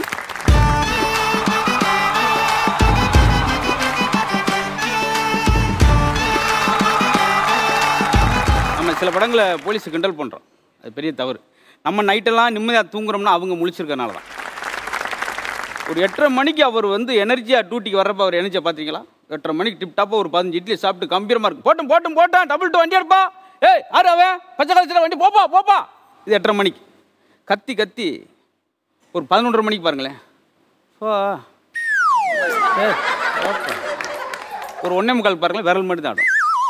சில படங்களை போலீஸ் கிண்டல் பண்ணுறோம் அது பெரிய தவறு நம்ம நைட்டெல்லாம் நிம்மதியாக தூங்குறோம்னா அவங்க முழிச்சிருக்கனால தான் ஒரு எட்டரை மணிக்கு அவர் வந்து எனர்ஜியாக டியூட்டிக்கு வர்றப்ப அவர் எனர்ஜியை பார்த்தீங்களா எட்டரை மணிக்கு டிப் டாப்பாக ஒரு பதினஞ்சு இட்லி சாப்பிட்டு கம்பீரமாக இருக்கும் போட்டும் போட்டும் போட்டான் டபுள் டூ வண்டி எடுப்பா ஏய் யார் அவன் பச்சை கலச்சில் வண்டி போப்பா போப்பா இது எட்டரை மணிக்கு கத்தி கத்தி ஒரு பதினொன்றரை மணிக்கு பாருங்களேன் ஓ ஏய், ஓகே. ஒரு ஒன்றே முக்கால் பாருங்களேன் விரல் மட்டும் தான் ஆடும்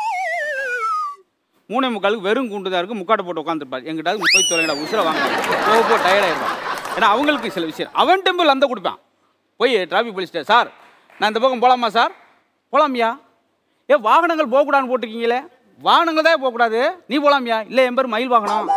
மூணே முக்காலுக்கு வெறும் குண்டு தான் இருக்கும் முக்காடை போட்டு உட்காந்துருப்பார் எங்கிட்டாவது போய் தொலைங்கடா உசுர வாங்க போக போ டயர்டாயிருப்பான் ஏன்னா அவங்களுக்கு சில விஷயம் அவன் டெம்பிள் அந்த கொடுப்பான் போய் டிராஃபிக் போலீஸ்ட்ட சார் நான் இந்த பக்கம் போகலாமா சார் போகலாமியா ஏ வாகனங்கள் போகக்கூடாதுன்னு போட்டிருக்கீங்களே வாகனங்கள் தான் போகக்கூடாது நீ போகலாமியா இல்லை என் பேர் மயில் வாகனம்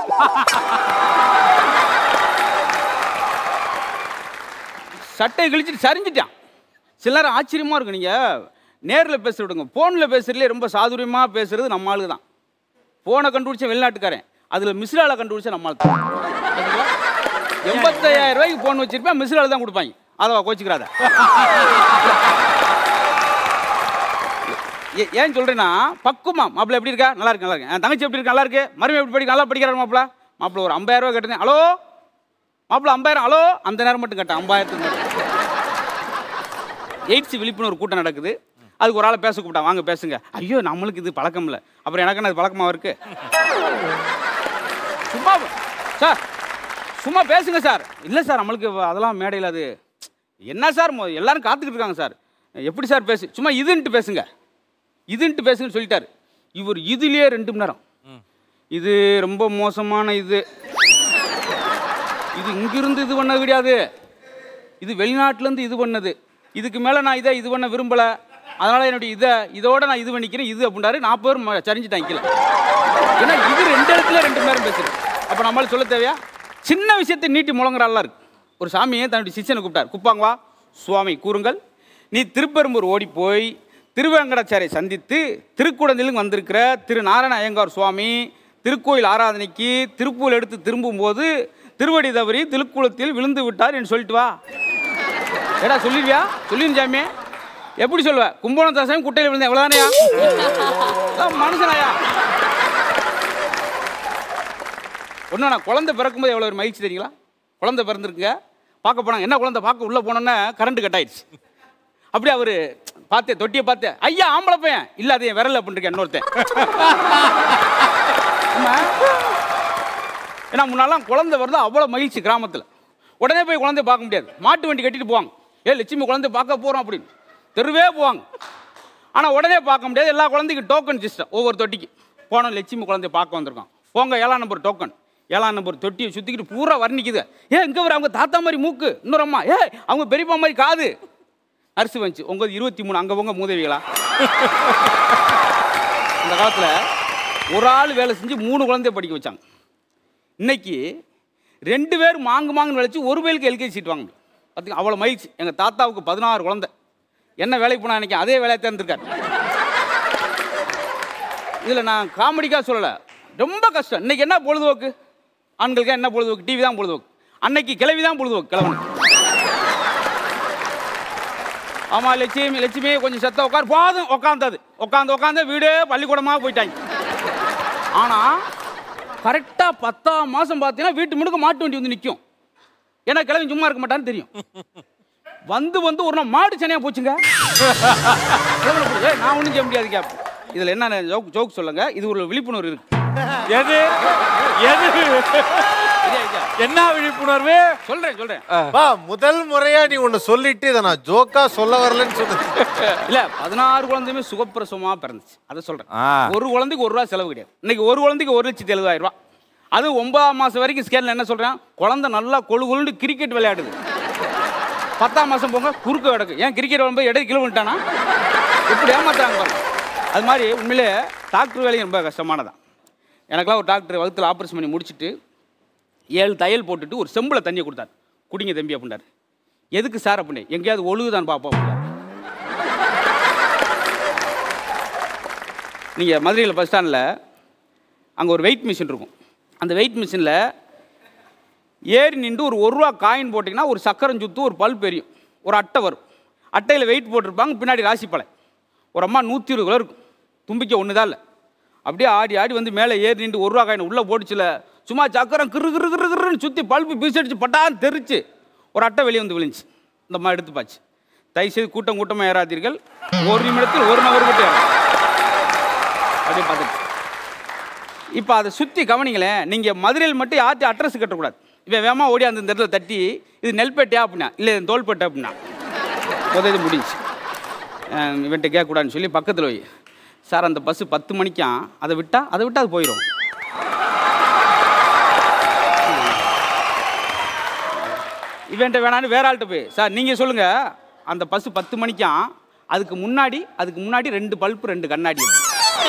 சட்டையை கிழிச்சிட்டு சரிஞ்சிட்டான் சில நேரம் ஆச்சரியமாக இருக்கும் நீங்கள் நேரில் பேச விடுங்க ஃபோனில் பேசுறதுலே ரொம்ப சாதுரியமாக பேசுறது நம்ம ஆளுங்க தான் ஃபோனை கண்டுபிடிச்ச வெளிநாட்டுக்காரன் அதில் மிஸ்ரால கண்டுபிடிச்ச நம்ம ஆள் தான் சரிங்களா? எண்பத்தையாயிரம் ரூபாய்க்கு ஃபோன் வச்சிருப்பேன் மிஸ்ரால தான் கொடுப்பாங்க அதை கோச்சிக்கிறாத ஏ- ஏன் சொல்றேன்னா பக்குமா மாப்பிள்ளை எப்படி இருக்கா நல்லா இருக்கு நல்லா இருக்கு என் தங்கச்சி எப்படி இருக்கு நல்லா இருக்கு மருமகன் எப்படி படிக்க நல்லா படிக்கிறாரு மாப்பிள்ள மாப்பிள்ள ஒரு ஐம்பதாயிரம் ரூபாய் கேட்டேன் ஹலோ மாப்பிள்ள ஐம்பதாயிரம் ஹலோ அந்த நேரம் மட்டும் கேட்டேன் ஐம்பதாயிரத்துக்கு மட்டும் எய்ட்ஸ் விழிப்புணர்வு கூட்டம் நடக்குது அதுக்கு ஒரு ஆளை பேச கூப்பிட்டா வாங்க பேசுங்க ஐயோ நம்மளுக்கு இது பழக்கம் இல்லை அப்புறம் எனக்கு என்ன இது பழக்கமாக இருக்கு சும்மா சார் சும்மா பேசுங்க சார் இல்லை சார் நம்மளுக்கு அதெல்லாம் மேடையில் அது என்ன சார் மொ- எல்லாரும் காத்துக்கிட்டு இருக்காங்க சார் எப்படி சார் பேசு சும்மா இதுன்ட்டு பேசுங்க இதுன்ட்டு பேசுங்கன்னு சொல்லிட்டாரு இவர் இதுலயே ரெண்டு மணி நேரம் இது ரொம்ப மோசமான இது இது இங்கிருந்து இது பண்ண கிடையாது இது வெளிநாட்டிலேருந்து இது பண்ணது இதுக்கு மேலே நான் இதை இது பண்ண விரும்பலை அதனால் என்னுடைய இதை இதோட நான் இது பண்ணிக்கிறேன் இது அப்படின்றாரு நாற்பது பேர் ம- சரிஞ்சுட்டாங்க கீழே ஏன்னா இது ரெண்டு இடத்துல ரெண்டு பேரும் பேசுறது அப்போ நம்மளால சொல்ல தேவையா சின்ன விஷயத்தை நீட்டி முழங்குறாள்லாம் இருக்கு ஒரு சாமியை தன்னுடைய சிஷ்யனை கூப்பிட்டார் குப்பாங்க வா சுவாமி கூறுங்கள் நீ திருப்பெரும்பூர் ஓடி போய் திருவேங்கடாச்சாரை சந்தித்து திருக்குடந்திலும் வந்திருக்கிற திரு நாராயண ஐயங்கார் சுவாமி திருக்கோயில் ஆராதனைக்கு திருப்பூல் எடுத்து திரும்பும்போது திருவடி தவறி திருக்குளத்தில் விழுந்து விட்டார் என்று சொல்லிட்டு வா ஏடா சொல்லிடுவியா சொல்லிடு சாமி எப்படி சொல்லுவ கும்பகோணம் தாசாமி குட்டையில் விழுந்தேன் எவ்வளோதானையா மனுஷனாயா ஒன்று நான் குழந்தை பிறக்கும்போது எவ்வளோ ஒரு மகிழ்ச்சி தெரியுங்களா குழந்தை பிறந்திருக்குங்க பார்க்க போனாங்க என்ன குழந்தை பார்க்க உள்ளே போனோன்னே கரண்ட் கட் ஆயிடுச்சு அப்படியே அவர் பார்த்தேன் தொட்டியை பார்த்தேன் ஐயா ஆம்பளை பையன் இல்லை அது என் விரல் அப்படின்னு இருக்கேன் இன்னொருத்தன் ஆமா. ஏன்னா முன்னாலாம் குழந்தை வருது அவ்வளோ மகிழ்ச்சி கிராமத்தில் உடனே போய் குழந்தைய பார்க்க முடியாது மாட்டு வண்டி கட்டிட்டு போவாங்க ஏ லட்சுமி குழந்தை பார்க்க போகிறோம் அப்படின்னு தெருவே போவாங்க ஆனால் உடனே பார்க்க முடியாது எல்லா குழந்தைக்கும் டோக்கன் சிஸ்டம் ஒவ்வொரு தொட்டிக்கு போனோம் லட்சுமி குழந்தைய பார்க்க வந்திருக்கோம் போங்க ஏழாம் நம்பர் டோக்கன் ஏழாம் நம்பர் தொட்டியை சுற்றிக்கிட்டு பூரா வர்ணிக்குது ஏ இங்கே வர அவங்க தாத்தா மாதிரி மூக்கு இன்னொரு அம்மா ஏ அவங்க பெரியப்பா மாதிரி காது அரிசி வந்துச்சு உங்க இருபத்தி மூணு அங்கே உங்க மூதவிகளா அந்த காலத்தில் ஒரு ஆள் வேலை செஞ்சு மூணு குழந்தைய படிக்க வச்சாங்க இன்னைக்கு ரெண்டு பேர் மாங்கு மாங்குன்னு விளைச்சு ஒரு பேருக்கு எல்கேஜி சீட் வாங்க முடியும் பார்த்தீங்க அவ்வளோ மகிழ்ச்சி எங்கள் தாத்தாவுக்கு பதினாறு குழந்தை என்ன வேலைக்கு போனா இன்னைக்கு அதே வேலையை தேர்ந்திருக்காரு இதில் நான் காமெடிக்காக சொல்லலை ரொம்ப கஷ்டம் இன்னைக்கு என்ன பொழுதுபோக்கு ஆண்களுக்கு என்ன பொழுதுபோக்கு டிவி தான் பொழுதுபோக்கு அன்னைக்கு கிளவி தான் பொழுதுபோக்கு கிழவனுக்கு ஆமாம் லட்சுமி லட்சுமி கொஞ்சம் செத்த உட்கார் போதும் உட்காந்தது உட்காந்து உட்காந்து வீடே பள்ளிக்கூடமாக போயிட்டாங்க ஆனால் கரெக்டாக பத்தாம் மாதம் பார்த்தீங்கன்னா வீட்டு முழுக்க மாட்டு வண்டி வந்து நிற்கும் ஏன்னா கிளம்பி சும்மா இருக்க மாட்டான்னு தெரியும் வந்து வந்து ஒரு நாள் மாடு சனையாக போச்சுங்க கிளம்புன போது, "ஏய், நான் ஒன்றும் செய்ய முடியாது கேப் இதில் என்ன ஜோக் ஜோக் சொல்லுங்க இது ஒரு விழிப்புணர்வு இருக்கு எது எது என்ன விழிப்புணர்வு சொல்றேன் சொல்றேன் வா முதல் முறையா நீ ஒன்னு சொல்லிட்டு இதை நான் ஜோக்கா சொல்ல வரலன்னு சொன்னது இல்ல பதினாறு குழந்தையுமே சுகப்பிரசவமா பிறந்துச்சு அதை சொல்றேன் ஆ. ஒரு குழந்தைக்கு ஒரு ரூபா செலவு கிடையாது இன்னைக்கு ஒரு குழந்தைக்கு ஒரு லட்சத்தி எழுபதாயிரம் ரூபாய் அது ஒன்பதாம் மாசம் வரைக்கும் ஸ்கேன்ல என்ன சொல்றேன் குழந்தை நல்லா கொழு கொழுன்னு கிரிக்கெட் விளையாடுது பத்தாம் மாசம் போங்க குறுக்க கிடக்கு ஏன் கிரிக்கெட் வரும்போது இடையே கிலோ விட்டானா எப்படி ஏமாத்துறாங்க பாருங்க அது மாதிரி உண்மையிலே டாக்டர் வேலையும் ரொம்ப கஷ்டமானதான் எனக்கெல்லாம் ஒரு டாக்டர் வகுத்தில் ஆப்ரேஷன் பண்ணி முடிச்சுட்டு ஏழு தையல் போட்டுட்டு ஒரு செம்பில் தண்ணியை கொடுத்தாரு குடிங்க தம்பி அப்படின்னாரு எதுக்கு சார் அப்படின்னு எங்கேயாவது ஒழுகுதான் பார்ப்போம் அப்படின்னாரு. நீங்கள் மதுரையில் பஸ் ஸ்டாண்டில் அங்கே ஒரு வெயிட் மிஷின் இருக்கும் அந்த வெயிட் மிஷினில் ஏறி நின்று ஒரு ஒரு ரூபா காயின் போட்டிங்கன்னா ஒரு சக்கரம் சுத்து ஒரு பல்ப் எரியும் ஒரு அட்டை வரும் அட்டையில் வெயிட் போட்டிருப்பாங்க பின்னாடி ராசி பழம் ஒரு அம்மா நூற்றி இருபது கிலோ இருக்கும் தும்பிக்கை ஒன்று தான் இல்லை அப்படியே ஆடி ஆடி வந்து மேலே ஏறி நின்று ஒரு ரூபா காயின் உள்ளே போட்டுச்சுல சும்மா சக்கரம் கிரு கிரு கிரு கிருன்னு சுற்றி பல்பு பீசடிச்சு பட்டான்னு தெரிச்சு ஒரு அட்டை வெளியே வந்து விழுந்துச்சு இந்த மாதிரி எடுத்து பாச்சு தயவுசெய்து கூட்டம் கூட்டமாக ஏறாதீர்கள் ஒரு நிமிடத்தில் ஒரு நபர் மட்டும் ஏறும் அப்படியே பார்த்துட்டு இப்போ அதை சுற்றி கவனிங்களேன் நீங்கள் மதுரையில் மட்டும் யார்ட்டையும் அட்ரஸ் கட்டக்கூடாது இவன் வேமா ஓடி அந்த இந்த இடத்துல தட்டி இது நெல்பேட்டையா அப்படின்னா இல்லை இது தோல்பேட்டை அப்படின்னா முதல் இது முடிஞ்சு இவன்ட்ட கேட்கக்கூடாதுன்னு சொல்லி பக்கத்தில் போய் சார் அந்த பஸ்ஸு பத்து மணிக்காம் அதை விட்டா அதை விட்டா அது போயிடும் இவன்ட்ட வேணான்னு வேற ஆள்கிட்ட போய் சார் நீங்கள் சொல்லுங்கள் அந்த பஸ்ஸு பத்து மணிக்காம் அதுக்கு முன்னாடி அதுக்கு முன்னாடி ரெண்டு பல்ப்பு ரெண்டு கண்ணாடி இருக்கு.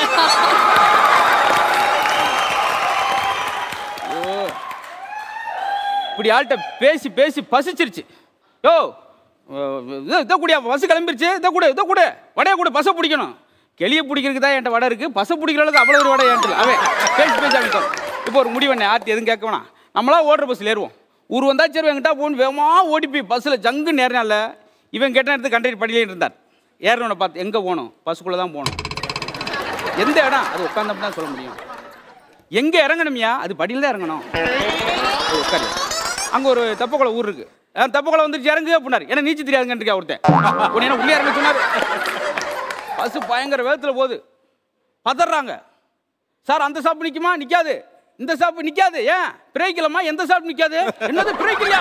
ஓ இப்படி ஆள்கிட்ட பேசி பேசி பசிச்சிருச்சு யோ இதை கூடிய பஸ் கிளம்பிருச்சு இதை கூட இதை கூட வடையை கூட பஸ்ஸை பிடிக்கணும் கெளியை பிடிக்கிறதுக்கு தான் என்கிட்ட வடை இருக்குது பஸ்ஸை பிடிக்கிற அளவுக்கு அவ்வளோ ஒரு வடை என்ட்டு அவன் பேசி பேசி அனுப்பிட்டோம் இப்போ ஒரு முடிவண்ணே ஆர்த்தி எதுவும் கேட்க வேணாம் நம்மளா ஓடுற பஸ்ஸில் ஏறுவோம் ஊர் வந்தா சரி என்கிட்ட போன் வேகமாக ஓடி போய் பஸ்ஸில் ஜங்கு நேரனால இவன் கேட்ட நேரத்துக்கு கண்டக்டர் படியிலே இருந்தார் ஏறனவனை பார்த்து எங்கே போகணும் பஸ்ஸுக்குள்ளே தான் போகணும் எந்த இடம் அது உட்காந்தப்ப தான் சொல்ல முடியும் எங்கே இறங்கணும்யா அது படியில் தான் இறங்கணும் அது உட்காரு அங்கே ஒரு தப்பக்குளம் ஊர் இருக்கு அஹ் தப்பக்குளம் வந்துருச்சு இறங்கு அப்படின்னாரு ஏன்னா நீச்சல் தெரியாதுங்கன்றிருக்கா ஒருத்தன் உடனே என்ன உள்ளே இறங்க சொன்னார் பஸ் பயங்கர வேகத்தில் போகுது பதறாங்க சார் அந்த சாப்பு நிற்குமா நிற்காது இந்த சாப்பு நிற்காது ஏன் பிரேக்கிலமா எந்த சாப்பு நிற்காது என்னது பிரேக்கிலையா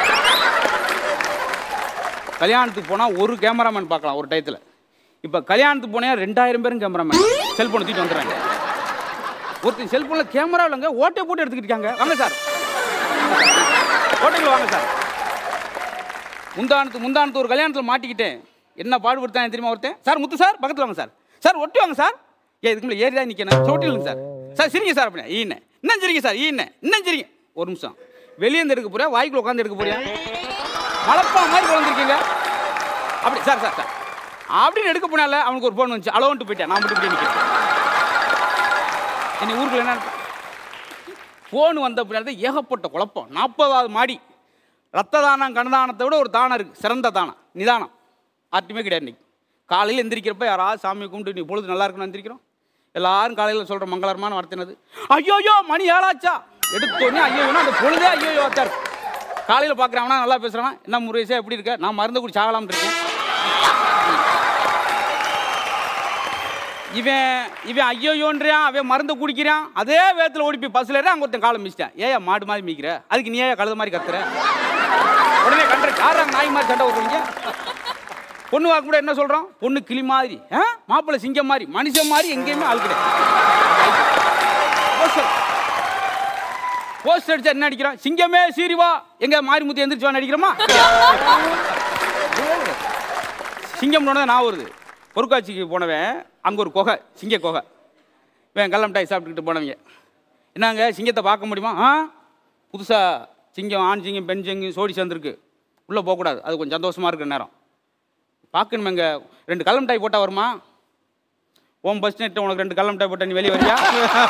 கல்யாணத்துக்கு போனால் ஒரு கேமராமேன் பார்க்கலாம் ஒரு டயத்தில் இப்போ கல்யாணத்துக்கு போனால் ரெண்டாயிரம் பேரும் கேமராமேன் செல்ஃபோனை தூக்கிட்டு வந்துடுறாங்க ஒருத்தன் செல்ஃபோனில் கேமரா இல்லைங்க ஓட்டை போட்டு எடுத்துக்கிட்டு இருக்காங்க வாங்க சார் ஓட்டைக்குள்ள வாங்க சார் முந்தானத்து முந்தானத்து ஒரு கல்யாணத்தில் மாட்டிக்கிட்டேன் என்ன பாடுபடுத்தானே தெரியுமா ஒருத்தன் சார் முத்து சார் பக்கத்தில் வாங்க சார் சார் ஒட்டி வாங்க சார் ஏன் இதுக்கு மேலே ஏறி தான் நிற்கணும் சோட்டிலுங்க சார் சார் சிரிங்க சார் அப்படின்னா ஈன இன்னும் சிரிங்க சார் ஈன இன்னும் சிரிங்க ஒரு நிமிஷம் வெளியே இருந்து எடுக்க போறியா வாய்க்குள்ள உட்காந்து எடுக்க போறியா மலப்பா மாதிரி குழந்திருக்கீங்க அப்படி சார் சார் சார் அப்படின்னு எடுக்க போனால அவனுக்கு ஒரு ஃபோன் வந்துச்சு அளவுன்ட்டு போயிட்டேன் நான் மட்டும் இப்படி நிற்கிறேன் என்னை ஊருக்குள்ள என்ன ஃபோன் வந்த பின்னாடி ஏகப்பட்ட குழப்பம் நாற்பதாவது மாடி ரத்த தானம் கணதானத்தை விட ஒரு தானம் இருக்குது சிறந்த தானம் நிதானம் ஆர்ட்டுமே கிடையாது இன்னைக்கு காலையில் எந்திரிக்கிறப்ப யாராவது சாமி கும்பிட்டு நீ பொழுது நல்லா இருக்குன்னு எந்திரிக்கிறோம் எல்லாரும் காலையில் சொல்கிற மங்களகரமான வார்த்தைனது ஐயோயோ மணி ஏழாச்சா எடுத்தோடனே ஐயோனா அந்த பொழுதே ஐயோயோ ஆச்சார் காலையில் பார்க்குறவனா நல்லா பேசுகிறான் என்ன முருகேசா எப்படி இருக்க நான் மருந்து குடி சாகலாம்னு இருக்கேன் இவன் இவன் ஐயோயோன்றான் அவன் மருந்து குடிக்கிறான் அதே வேகத்தில் ஓடி போய் பஸ்ஸில் ஏறி அங்கே ஒருத்தன் காலம் மிச்சிட்டான் ஏயா மாடு மாதிரி மிக்கிற அதுக்கு நீ ஏன் கழுத மாதிரி கத்துற உடனே கண்ட காராங்க நாய் மாதிரி சண்டை விடுறீங்க பொண்ணு வாக்கு கூட என்ன சொல்கிறோம் பொண்ணு கிளி மாதிரி ஆ மாப்பிள்ளை சிங்கம் மாதிரி மனுஷன் மாதிரி எங்கேயுமே ஆள் கிடையாது போஸ்டர் போஸ்டர் அடிச்சா என்ன அடிக்கிறோம் சிங்கமே சீரிவா எங்க மாரிமுத்து எந்திரிச்சு வா அடிக்கிறோமா சிங்கம் நான் வருது பொருட்காட்சிக்கு போனவன் அங்கே ஒரு குகை சிங்க குகை இவன் கல்லம் மிட்டாய் சாப்பிட்டுக்கிட்டு போனவங்க என்னங்க சிங்கத்தை பார்க்க முடியுமா ஆ புதுசாக சிங்கம் ஆண் சிங்கம் பெண் சிங்கம் சோடி சேர்ந்துருக்கு உள்ளே போகக்கூடாது அது கொஞ்சம் சந்தோஷமாக இருக்கிற நேரம் பார்க்கணுமேங்க ரெண்டு கல்லம் மிட்டாய் போட்டால் வருமா ஓம் பஸ் நெட்டு உனக்கு ரெண்டு கல்லம் மிட்டாய் போட்டா நீ வெளியே வரியா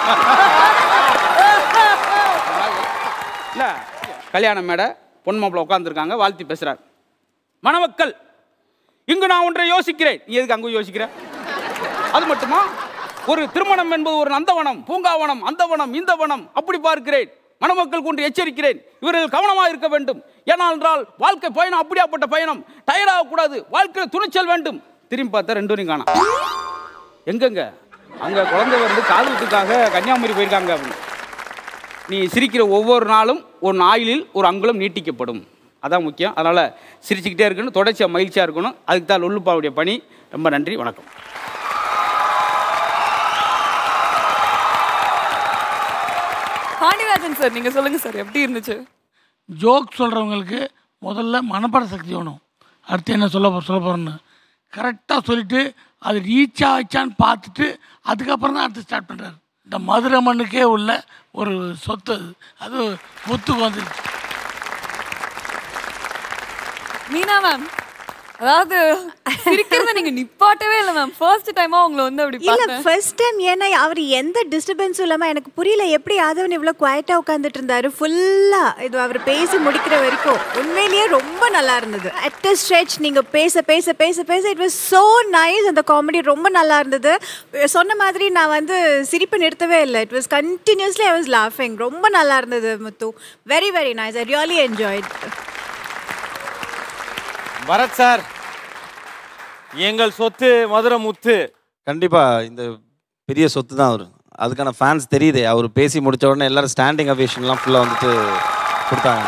இல்லை கல்யாண மேடை பொன் மாப்பிள்ள உட்காந்துருக்காங்க வாழ்த்தி பேசுகிறார் மணமக்கள் இங்கு நான் ஒன்றை யோசிக்கிறேன் நீ எதுக்கு அங்கே யோசிக்கிற அது மட்டுமா ஒரு திருமணம் என்பது ஒரு நந்தவனம் பூங்காவனம் அந்த வனம் இந்த வனம் அப்படி பார்க்கிறேன் மணமக்கள் கொண்டு எச்சரிக்கிறேன் இவர்கள் கவனமாக இருக்க வேண்டும் ஏனென்றால் வாழ்க்கை பயணம் அப்படியாப்பட்ட பயணம் டயர்டாகக்கூடாது வாழ்க்கையில் துணிச்சல் வேண்டும் திரும்பி பார்த்தா ரெண்டு வரையும் காணாம் எங்கெங்க அங்கே குழந்தை வந்து காதுகுத்துக்காக கன்னியாகுமரி போயிருக்காங்க அப்படின்னு நீ சிரிக்கிற ஒவ்வொரு நாளும் உன் ஆயுளில் ஒரு அங்குலம் நீட்டிக்கப்படும் அதான் முக்கியம் அதனால் சிரிச்சுக்கிட்டே இருக்கணும் தொடர்ச்சியாக மகிழ்ச்சியாக இருக்கணும் அதுக்கு தான் லொல்லுப்பாவுடைய பணி ரொம்ப நன்றி வணக்கம் பாண்டியராஜன் சார் நீங்க சொல்லுங்க சார் எப்படி இருந்துச்சு ஜோக் சொல்கிறவங்களுக்கு முதல்ல மனப்பாட சக்தி வேணும் அடுத்து என்ன சொல்ல போ சொல்ல போகிறேன்னு கரெக்டாக சொல்லிட்டு அது ரீச் ஆச்சான்னு பார்த்துட்டு அதுக்கப்புறம் தான் அடுத்து ஸ்டார்ட் பண்ணுறாரு இந்த மதுரை மண்ணுக்கே உள்ள ஒரு சொத்து அது. அது முத்துக்கு வந்துருச்சு மீனா மேம் அதாவது சிரிக்கிறத நீங்க நிப்பாட்டவே இல்லை மேம் ஃபர்ஸ்ட் டைமா உங்களை வந்து அப்படி இல்ல பார்த்தேன் ஃபர்ஸ்ட் டைம் ஏன்னா அவர் எந்த டிஸ்டர்பன்ஸும் இல்லாம எனக்கு புரியல எப்படி ஆதவன் இவ்வளவு குவாய்ட்டா உட்காந்துட்டு இருந்தாரு ஃபுல்லா இது அவர் பேசி முடிக்கிற வரைக்கும் உண்மையிலேயே ரொம்ப நல்லா இருந்தது அட் அ ஸ்ட்ரெச் நீங்க பேச பேச பேச பேச இட் வாஸ் சோ நைஸ் அந்த காமெடி ரொம்ப நல்லா இருந்தது சொன்ன மாதிரி நான் வந்து சிரிப்பு நிறுத்தவே இல்லை it was continuously I was லாஃபிங் ரொம்ப நல்லா இருந்தது Muthu very very nice I really enjoyed Bharath sir எங்கள் சொத்து மதுரை முத்து கண்டிப்பா இந்த பெரிய சொத்து தான் அவர் அதுக்கான ஃபேன்ஸ் தெரியுது அவர் பேசி முடிச்ச உடனே எல்லாரும் ஸ்டாண்டிங் அவேஷன்லாம் ஃபுல்லாக வந்துட்டு கொடுத்தாங்க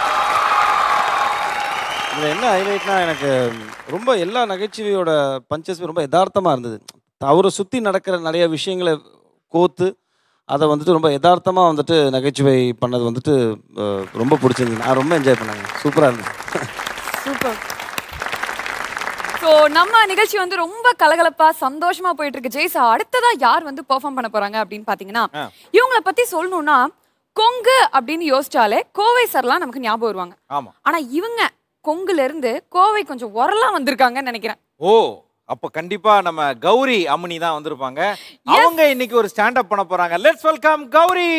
இதில் என்ன ஹைலைட்னா எனக்கு ரொம்ப எல்லா நகைச்சுவையோட பஞ்சஸ் ரொம்ப யதார்த்தமாக இருந்தது அவரை சுற்றி நடக்கிற நிறைய விஷயங்களை கோத்து அதை வந்துட்டு ரொம்ப யதார்த்தமாக வந்துட்டு நகைச்சுவை பண்ணது வந்துட்டு அஹ், ரொம்ப பிடிச்சிருந்தது நான் ரொம்ப என்ஜாய் பண்ணேங்க சூப்பராக இருந்தது சூப்பர் ஸோ நம்ம நிகழ்ச்சி வந்து ரொம்ப கலகலப்பா சந்தோஷமா போயிட்டு இருக்கு ஜெய்சா அடுத்ததா யார் வந்து பெர்ஃபார்ம் பண்ண போறாங்க அப்படின்னு பாத்தீங்கன்னா இவங்கள பத்தி சொல்லணும்னா கொங்கு அப்படின்னு யோசிச்சாலே கோவை சார்லாம் நமக்கு ஞாபகம் வருவாங்க ஆமா ஆனா இவங்க கொங்குல இருந்து கோவை கொஞ்சம் உரலாம் வந்திருக்காங்கன்னு நினைக்கிறேன் ஓ அப்ப கண்டிப்பா நம்ம கௌரி அம்மனி தான் வந்திருப்பாங்க அவங்க இன்னைக்கு ஒரு ஸ்டாண்ட் அப் பண்ண போறாங்க லெட்ஸ் வெல்கம் கௌரி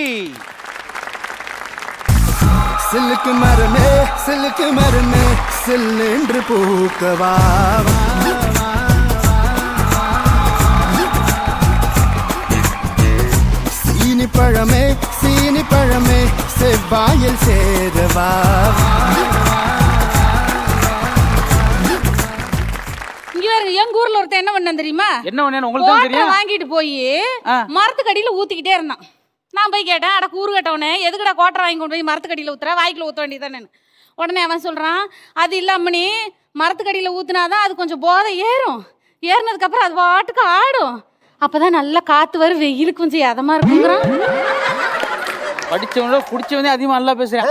சில்லுக்கு மரமே சில்லுக்கு மரமே சில்லென்று பூக்கவா சீனி பழமே சீனி பழமே செவ்வாயில் சேரவா இங்க பாருங்க எங்க ஊர்ல ஒருத்தன் என்ன பண்ணான் தெரியுமா என்ன பண்ணேன்னு உங்களுக்கு தான் ஓட்டை தெரியும் வாங்கிட்டு போய் மரத்துக்கடியில ஊத்திக்கிட்டே இருந்தான் நான் போய் கேட்டேன் அட கூறு கட்டவனே எதுக்குடா கோட்டை வாங்கி கொண்டு போய் மரத்துக்கடியில ஊத்துற வாய்க்குள்ள ஊத்த வேண்டியதானே உடனே அவன் சொல்றான் அது இல்லாம மரத்துக்கடியில ஊத்துனாதான் அது கொஞ்சம் போதை ஏறும் ஏறினதுக்கு அப்புறம் அது வாட்டுக்கு ஆடும் அப்பதான் நல்லா காத்து வரும் வெயிலுக்கு கொஞ்சம் இதமா இருக்குங்கிறான் படிச்சவனோட குடிச்சவனே அதிகமாக நல்லா பேசுறேன்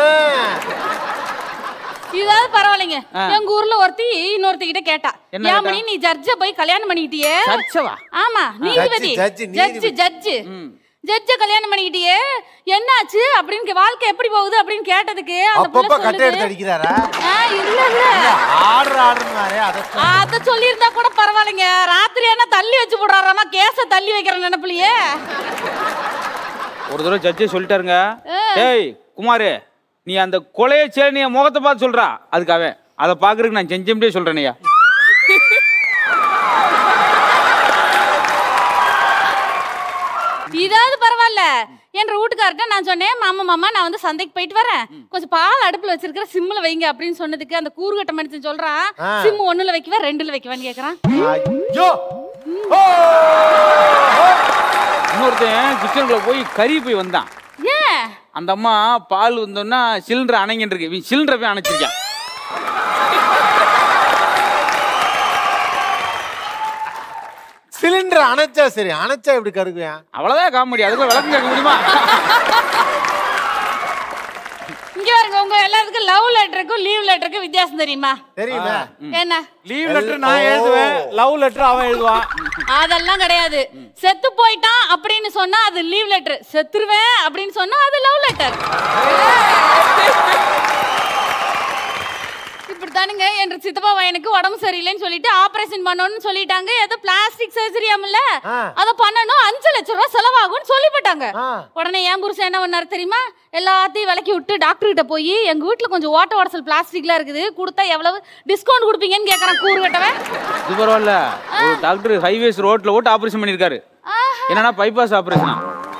இதாவது பரவாயில்லைங்க ஆ. எங்க ஊர்ல ஒருத்தி இன்னொருத்தி கிட்ட கேட்டா என்ன ஏமணி நீ ஜட்ஜ போய் கல்யாணம் பண்ணிக்கிட்டியே சர்ச்சவா ஆமா நீதிபதி ஜட்ஜி, ஜட்ஜி ஜட்ஜி ஜட்ஜ கல்யாணம் பண்ணிக்கிட்டியே என்னாச்சு அப்படின்னு கே- வாழ்க்கை எப்படி போகுது அப்படின்னு கேட்டதுக்கு அந்த புள்ள அப்பப்ப கட்டை சொல்லுது, எடுத்து அடிக்கிறாரா "ஆ, இல்ல இல்ல ஆடுற ஆடுறாரு அதை அத சொல்லியிருந்தா கூட பரவாயில்லைங்க ராத்திரி என்ன தள்ளி வச்சு போடுறாராமா கேஸ தள்ளி வைக்கிற நினைப்புலயே ஒரு தடவை ஜட்ஜே சொல்லிட்டாருங்க ஏய் குமாரு நீ அந்த கொலையை சரி நீ என் முகத்தை பார்த்து சொல்றா அதுக்காக அதை பார்க்கறதுக்கு நான் செஞ்சமுடியே சொல்றேனையா இதாவது பரவாயில்ல என்ற வீட்டுக்கார்ட்ட நான் சொன்னேன் மாமா மாமா நான் வந்து சந்தைக்கு போயிட்டு வரேன் கொஞ்சம் பால் அடுப்புல வச்சிருக்கிற சிம்ல வைங்க அப்படின்னு சொன்னதுக்கு அந்த கூறுகட்ட மனுஷன் சொல்றான் ஆ. சிம் ஒண்ணுல வைக்கவா ரெண்டுல வைக்கவான்னு கேக்குறான் ஐயோ இன்னொருத்தன் கிச்சனுக்குள்ள போய் கறி போய் வந்தான் ஏன் அந்த அம்மா பால் வந்தோன்னா சிலிண்டர் அணைங்கிட்டு இருக்கு இவன் சிலிண்டரை போய் அணைச்சிருக்கான் சிலிண்டர் அணைச்சா சரி அணைச்சா எப்படி கருக்குவேன் அவ்வளவுதான் காமெடி அதுக்கு விளக்கம் கேட்க முடியுமா இங்க பாருங்க உங்க எல்லாத்துக்கும் லவ் லெட்டருக்கும் லீவ் லெட்டருக்கும் வித்தியாசம் தெரியுமா தெரியுமா என்ன லீவ் லெட்டர் நான் எழுதுவேன் லவ் லெட்டர் அவன் எழுதுவான் அதெல்லாம் கிடையாது செத்து போயிட்டான் அப்படின்னு சொன்னா அது லீவ் லெட்டர் செத்துருவேன் அப்படின்னு சொன்னா அது லவ் லெட்டர் இப்படித்தானுங்க என்ற சித்தப்பா பையனுக்கு உடம்பு சரியில்லைன்னு சொல்லிட்டு ஆபரேஷன் பண்ணணும்னு சொல்லிட்டாங்க ஏதோ பிளாஸ்டிக் சர்ஜரியாமல்ல அத பண்ணணும் அஞ்சு லட்சம் ரூபாய் செலவாகும்னு சொல்லிவிட்டாங்க உடனே என் புருஷன் என்ன பண்ணாரு தெரியுமா எல்லாத்தையும் விலக்கி விட்டு டாக்டர் கிட்ட போய் எங்க வீட்டுல கொஞ்சம் ஓட்ட உடசல் பிளாஸ்டிக்ல இருக்குது கொடுத்தா எவ்வளவு டிஸ்கவுண்ட் கொடுப்பீங்கன்னு கேக்குறான் கூறு கட்டவன் இது பரவாயில்ல ஒரு டாக்டர் ஹைவேஸ் ரோட்ல ஓட்டு ஆபரேஷன் பண்ணிருக்காரு என்னன்னா பைபாஸ் ஆபரேஷனா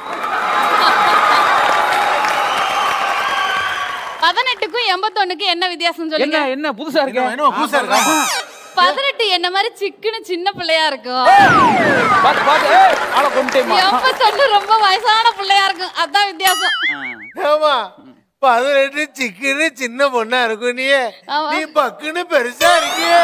பதினெட்டுக்கும் எண்பத்தொன்னுக்கு என்ன வித்தியாசம் சொல்லுங்க என்ன என்ன புதுசா இருக்கு என்ன புதுசா இருக்கா பதினெட்டு என்ன மாதிரி சிக்குன்னு சின்ன பிள்ளையா இருக்கும் பாத்து பாத்து ஏய், ஆளை கொண்டுட்டேம்மா எண்பத்தொன்னு ரொம்ப வயசான பிள்ளையா இருக்கும் அதான் வித்தியாசம் ஆமா பதினெட்டு சிக்குன்னு சின்ன பொண்ணா இருக்கும் நீ ஆமா. நீ பக்குன்னு பெருசா இருக்கியே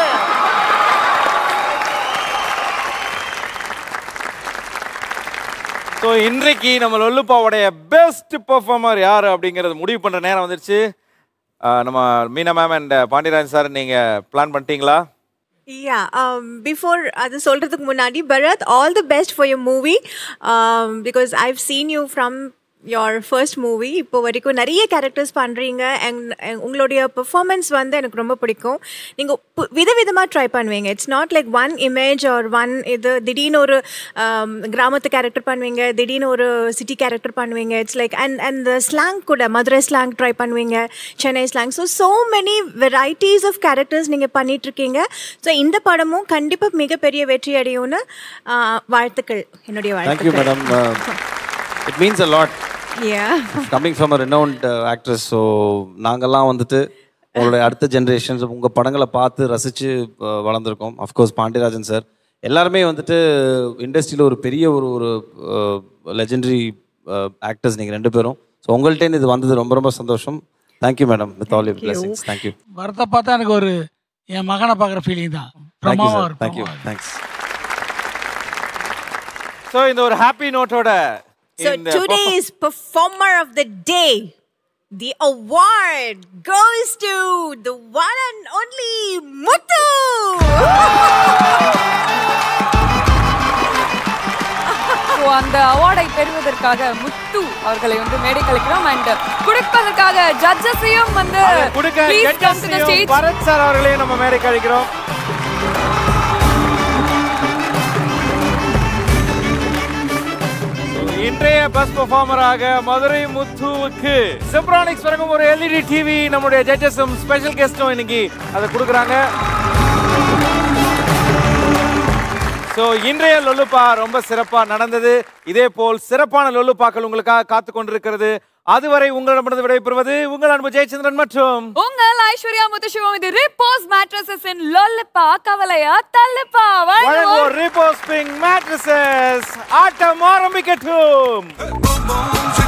ஸோ இன்றைக்கு நம்ம லொல்லுப்பாவுடைய பெஸ்ட் பெர்ஃபார்மர் யார் அப்படிங்கிறது முடிவு பண்ணுற நேரம் வந்துருச்சு ஆஹ் நம்ம Meena ma'am and Pandiarajan sir நீங்கள் பிளான் பண்ணிட்டீங்களா யா பிஃபோர் அது சொல்கிறதுக்கு முன்னாடி Bharath all the best for your movie because I've seen you from your first movie இப்போ வரைக்கும் நிறைய கேரக்டர்ஸ் பண்ணுறீங்க அண்ட் உங்களுடைய பெர்ஃபார்மன்ஸ் வந்து எனக்கு ரொம்ப பிடிக்கும் நீங்கள் விதவிதமாக ட்ரை பண்ணுவீங்க it's not like one image or one இது திடீர்னு ஒரு ஆம், கிராமத்து கேரக்டர் பண்ணுவீங்க திடீர்னு ஒரு சிட்டி கேரக்டர் பண்ணுவீங்க it's like and and slang கூட மதுரை ஸ்லாங் ட்ரை பண்ணுவீங்க Chennai slang so so many varieties of characters நீங்கள் பண்ணிகிட்ருக்கீங்க ஸோ இந்த படமும் கண்டிப்பாக மிகப்பெரிய வெற்றி அடையும்னு ஆ, வாழ்த்துக்கள் என்னுடைய தேங்க்யூ வாழ்த்துக்கள் madam it means a lot Yeah. Coming from a renowned actress so நாங்கள்லாம் வந்துட்டு உங்களுடைய அடுத்த ஜென்ரேஷன்ஸ் உங்கள் படங்களை பார்த்து ரசித்து வளர்ந்துருக்கோம் அஃப்கோர்ஸ் பாண்டியராஜன் சார் எல்லாருமே வந்துட்டு இண்டஸ்ட்ரியில் ஒரு பெரிய ஒரு ஒரு லெஜெண்டரி ஆக்டர்ஸ் நீங்கள் ரெண்டு பேரும் ஸோ உங்கள்கிட்ட இது வந்தது ரொம்ப ரொம்ப சந்தோஷம் thank you madam with all your blessings thank you வரத்தை பார்த்தா எனக்கு ஒரு என் மகனை பார்க்குற ஃபீலிங் தான் தேங்க்யூ பிரமாவா சார் இருக்கும் தேங்க்யூ தேங்க்ஸ் ஸோ இந்த ஒரு ஹாப்பி நோட்டோட So today's performer of the day, the award goes to the one and only Muthu. So, அந்த அவார்டை பெறுவதற்காக முத்து அவர்களை வந்து மேடை கலைக்கிறோம் அண்ட் கொடுப்பதற்காக ஜட்ஜஸையும் வந்து அதை கொடுக்க please come to the ஜட்ஜஸையும் stage. பரத் சார் அவர்களையும் நம்ம மேடை கழிக்கிறோம் இன்றைய பஸ் பெர்ஃபார்மராக மதுரை முத்துவுக்கு சிம்ப்ரானிக்ஸ் வழங்கும் ஒரு எல்இடி டிவி நம்முடைய ஜட்ஜஸும் ஸ்பெஷல் கெஸ்டும் இன்னைக்கு அதை கொடுக்குறாங்க ஸோ இன்றைய லொல்லுப்பா ரொம்ப சிறப்பாக நடந்தது இதே போல் சிறப்பான லொல்லுப்பாக்கள் உங்களுக்காக காத்து கொண்டிருக்கிறது அதுவரை உங்களிடமிருந்து விடைபெறுவது உங்கள் அன்பு ஜெயச்சந்திரன் மற்றும் உங்கள் ஐஸ்வர்யா முத்துசிவம் இது ரிப்போஸ் மேட்ரஸஸ் இன் லொல்லப்பா கவலையா தள்ளுப்பா வழங்குவோர் வழங்குவோர் ரிப்போஸ்பிங் மேட்ரஸஸ் ஆட்டம் ஆரம்பிக்கட்டும்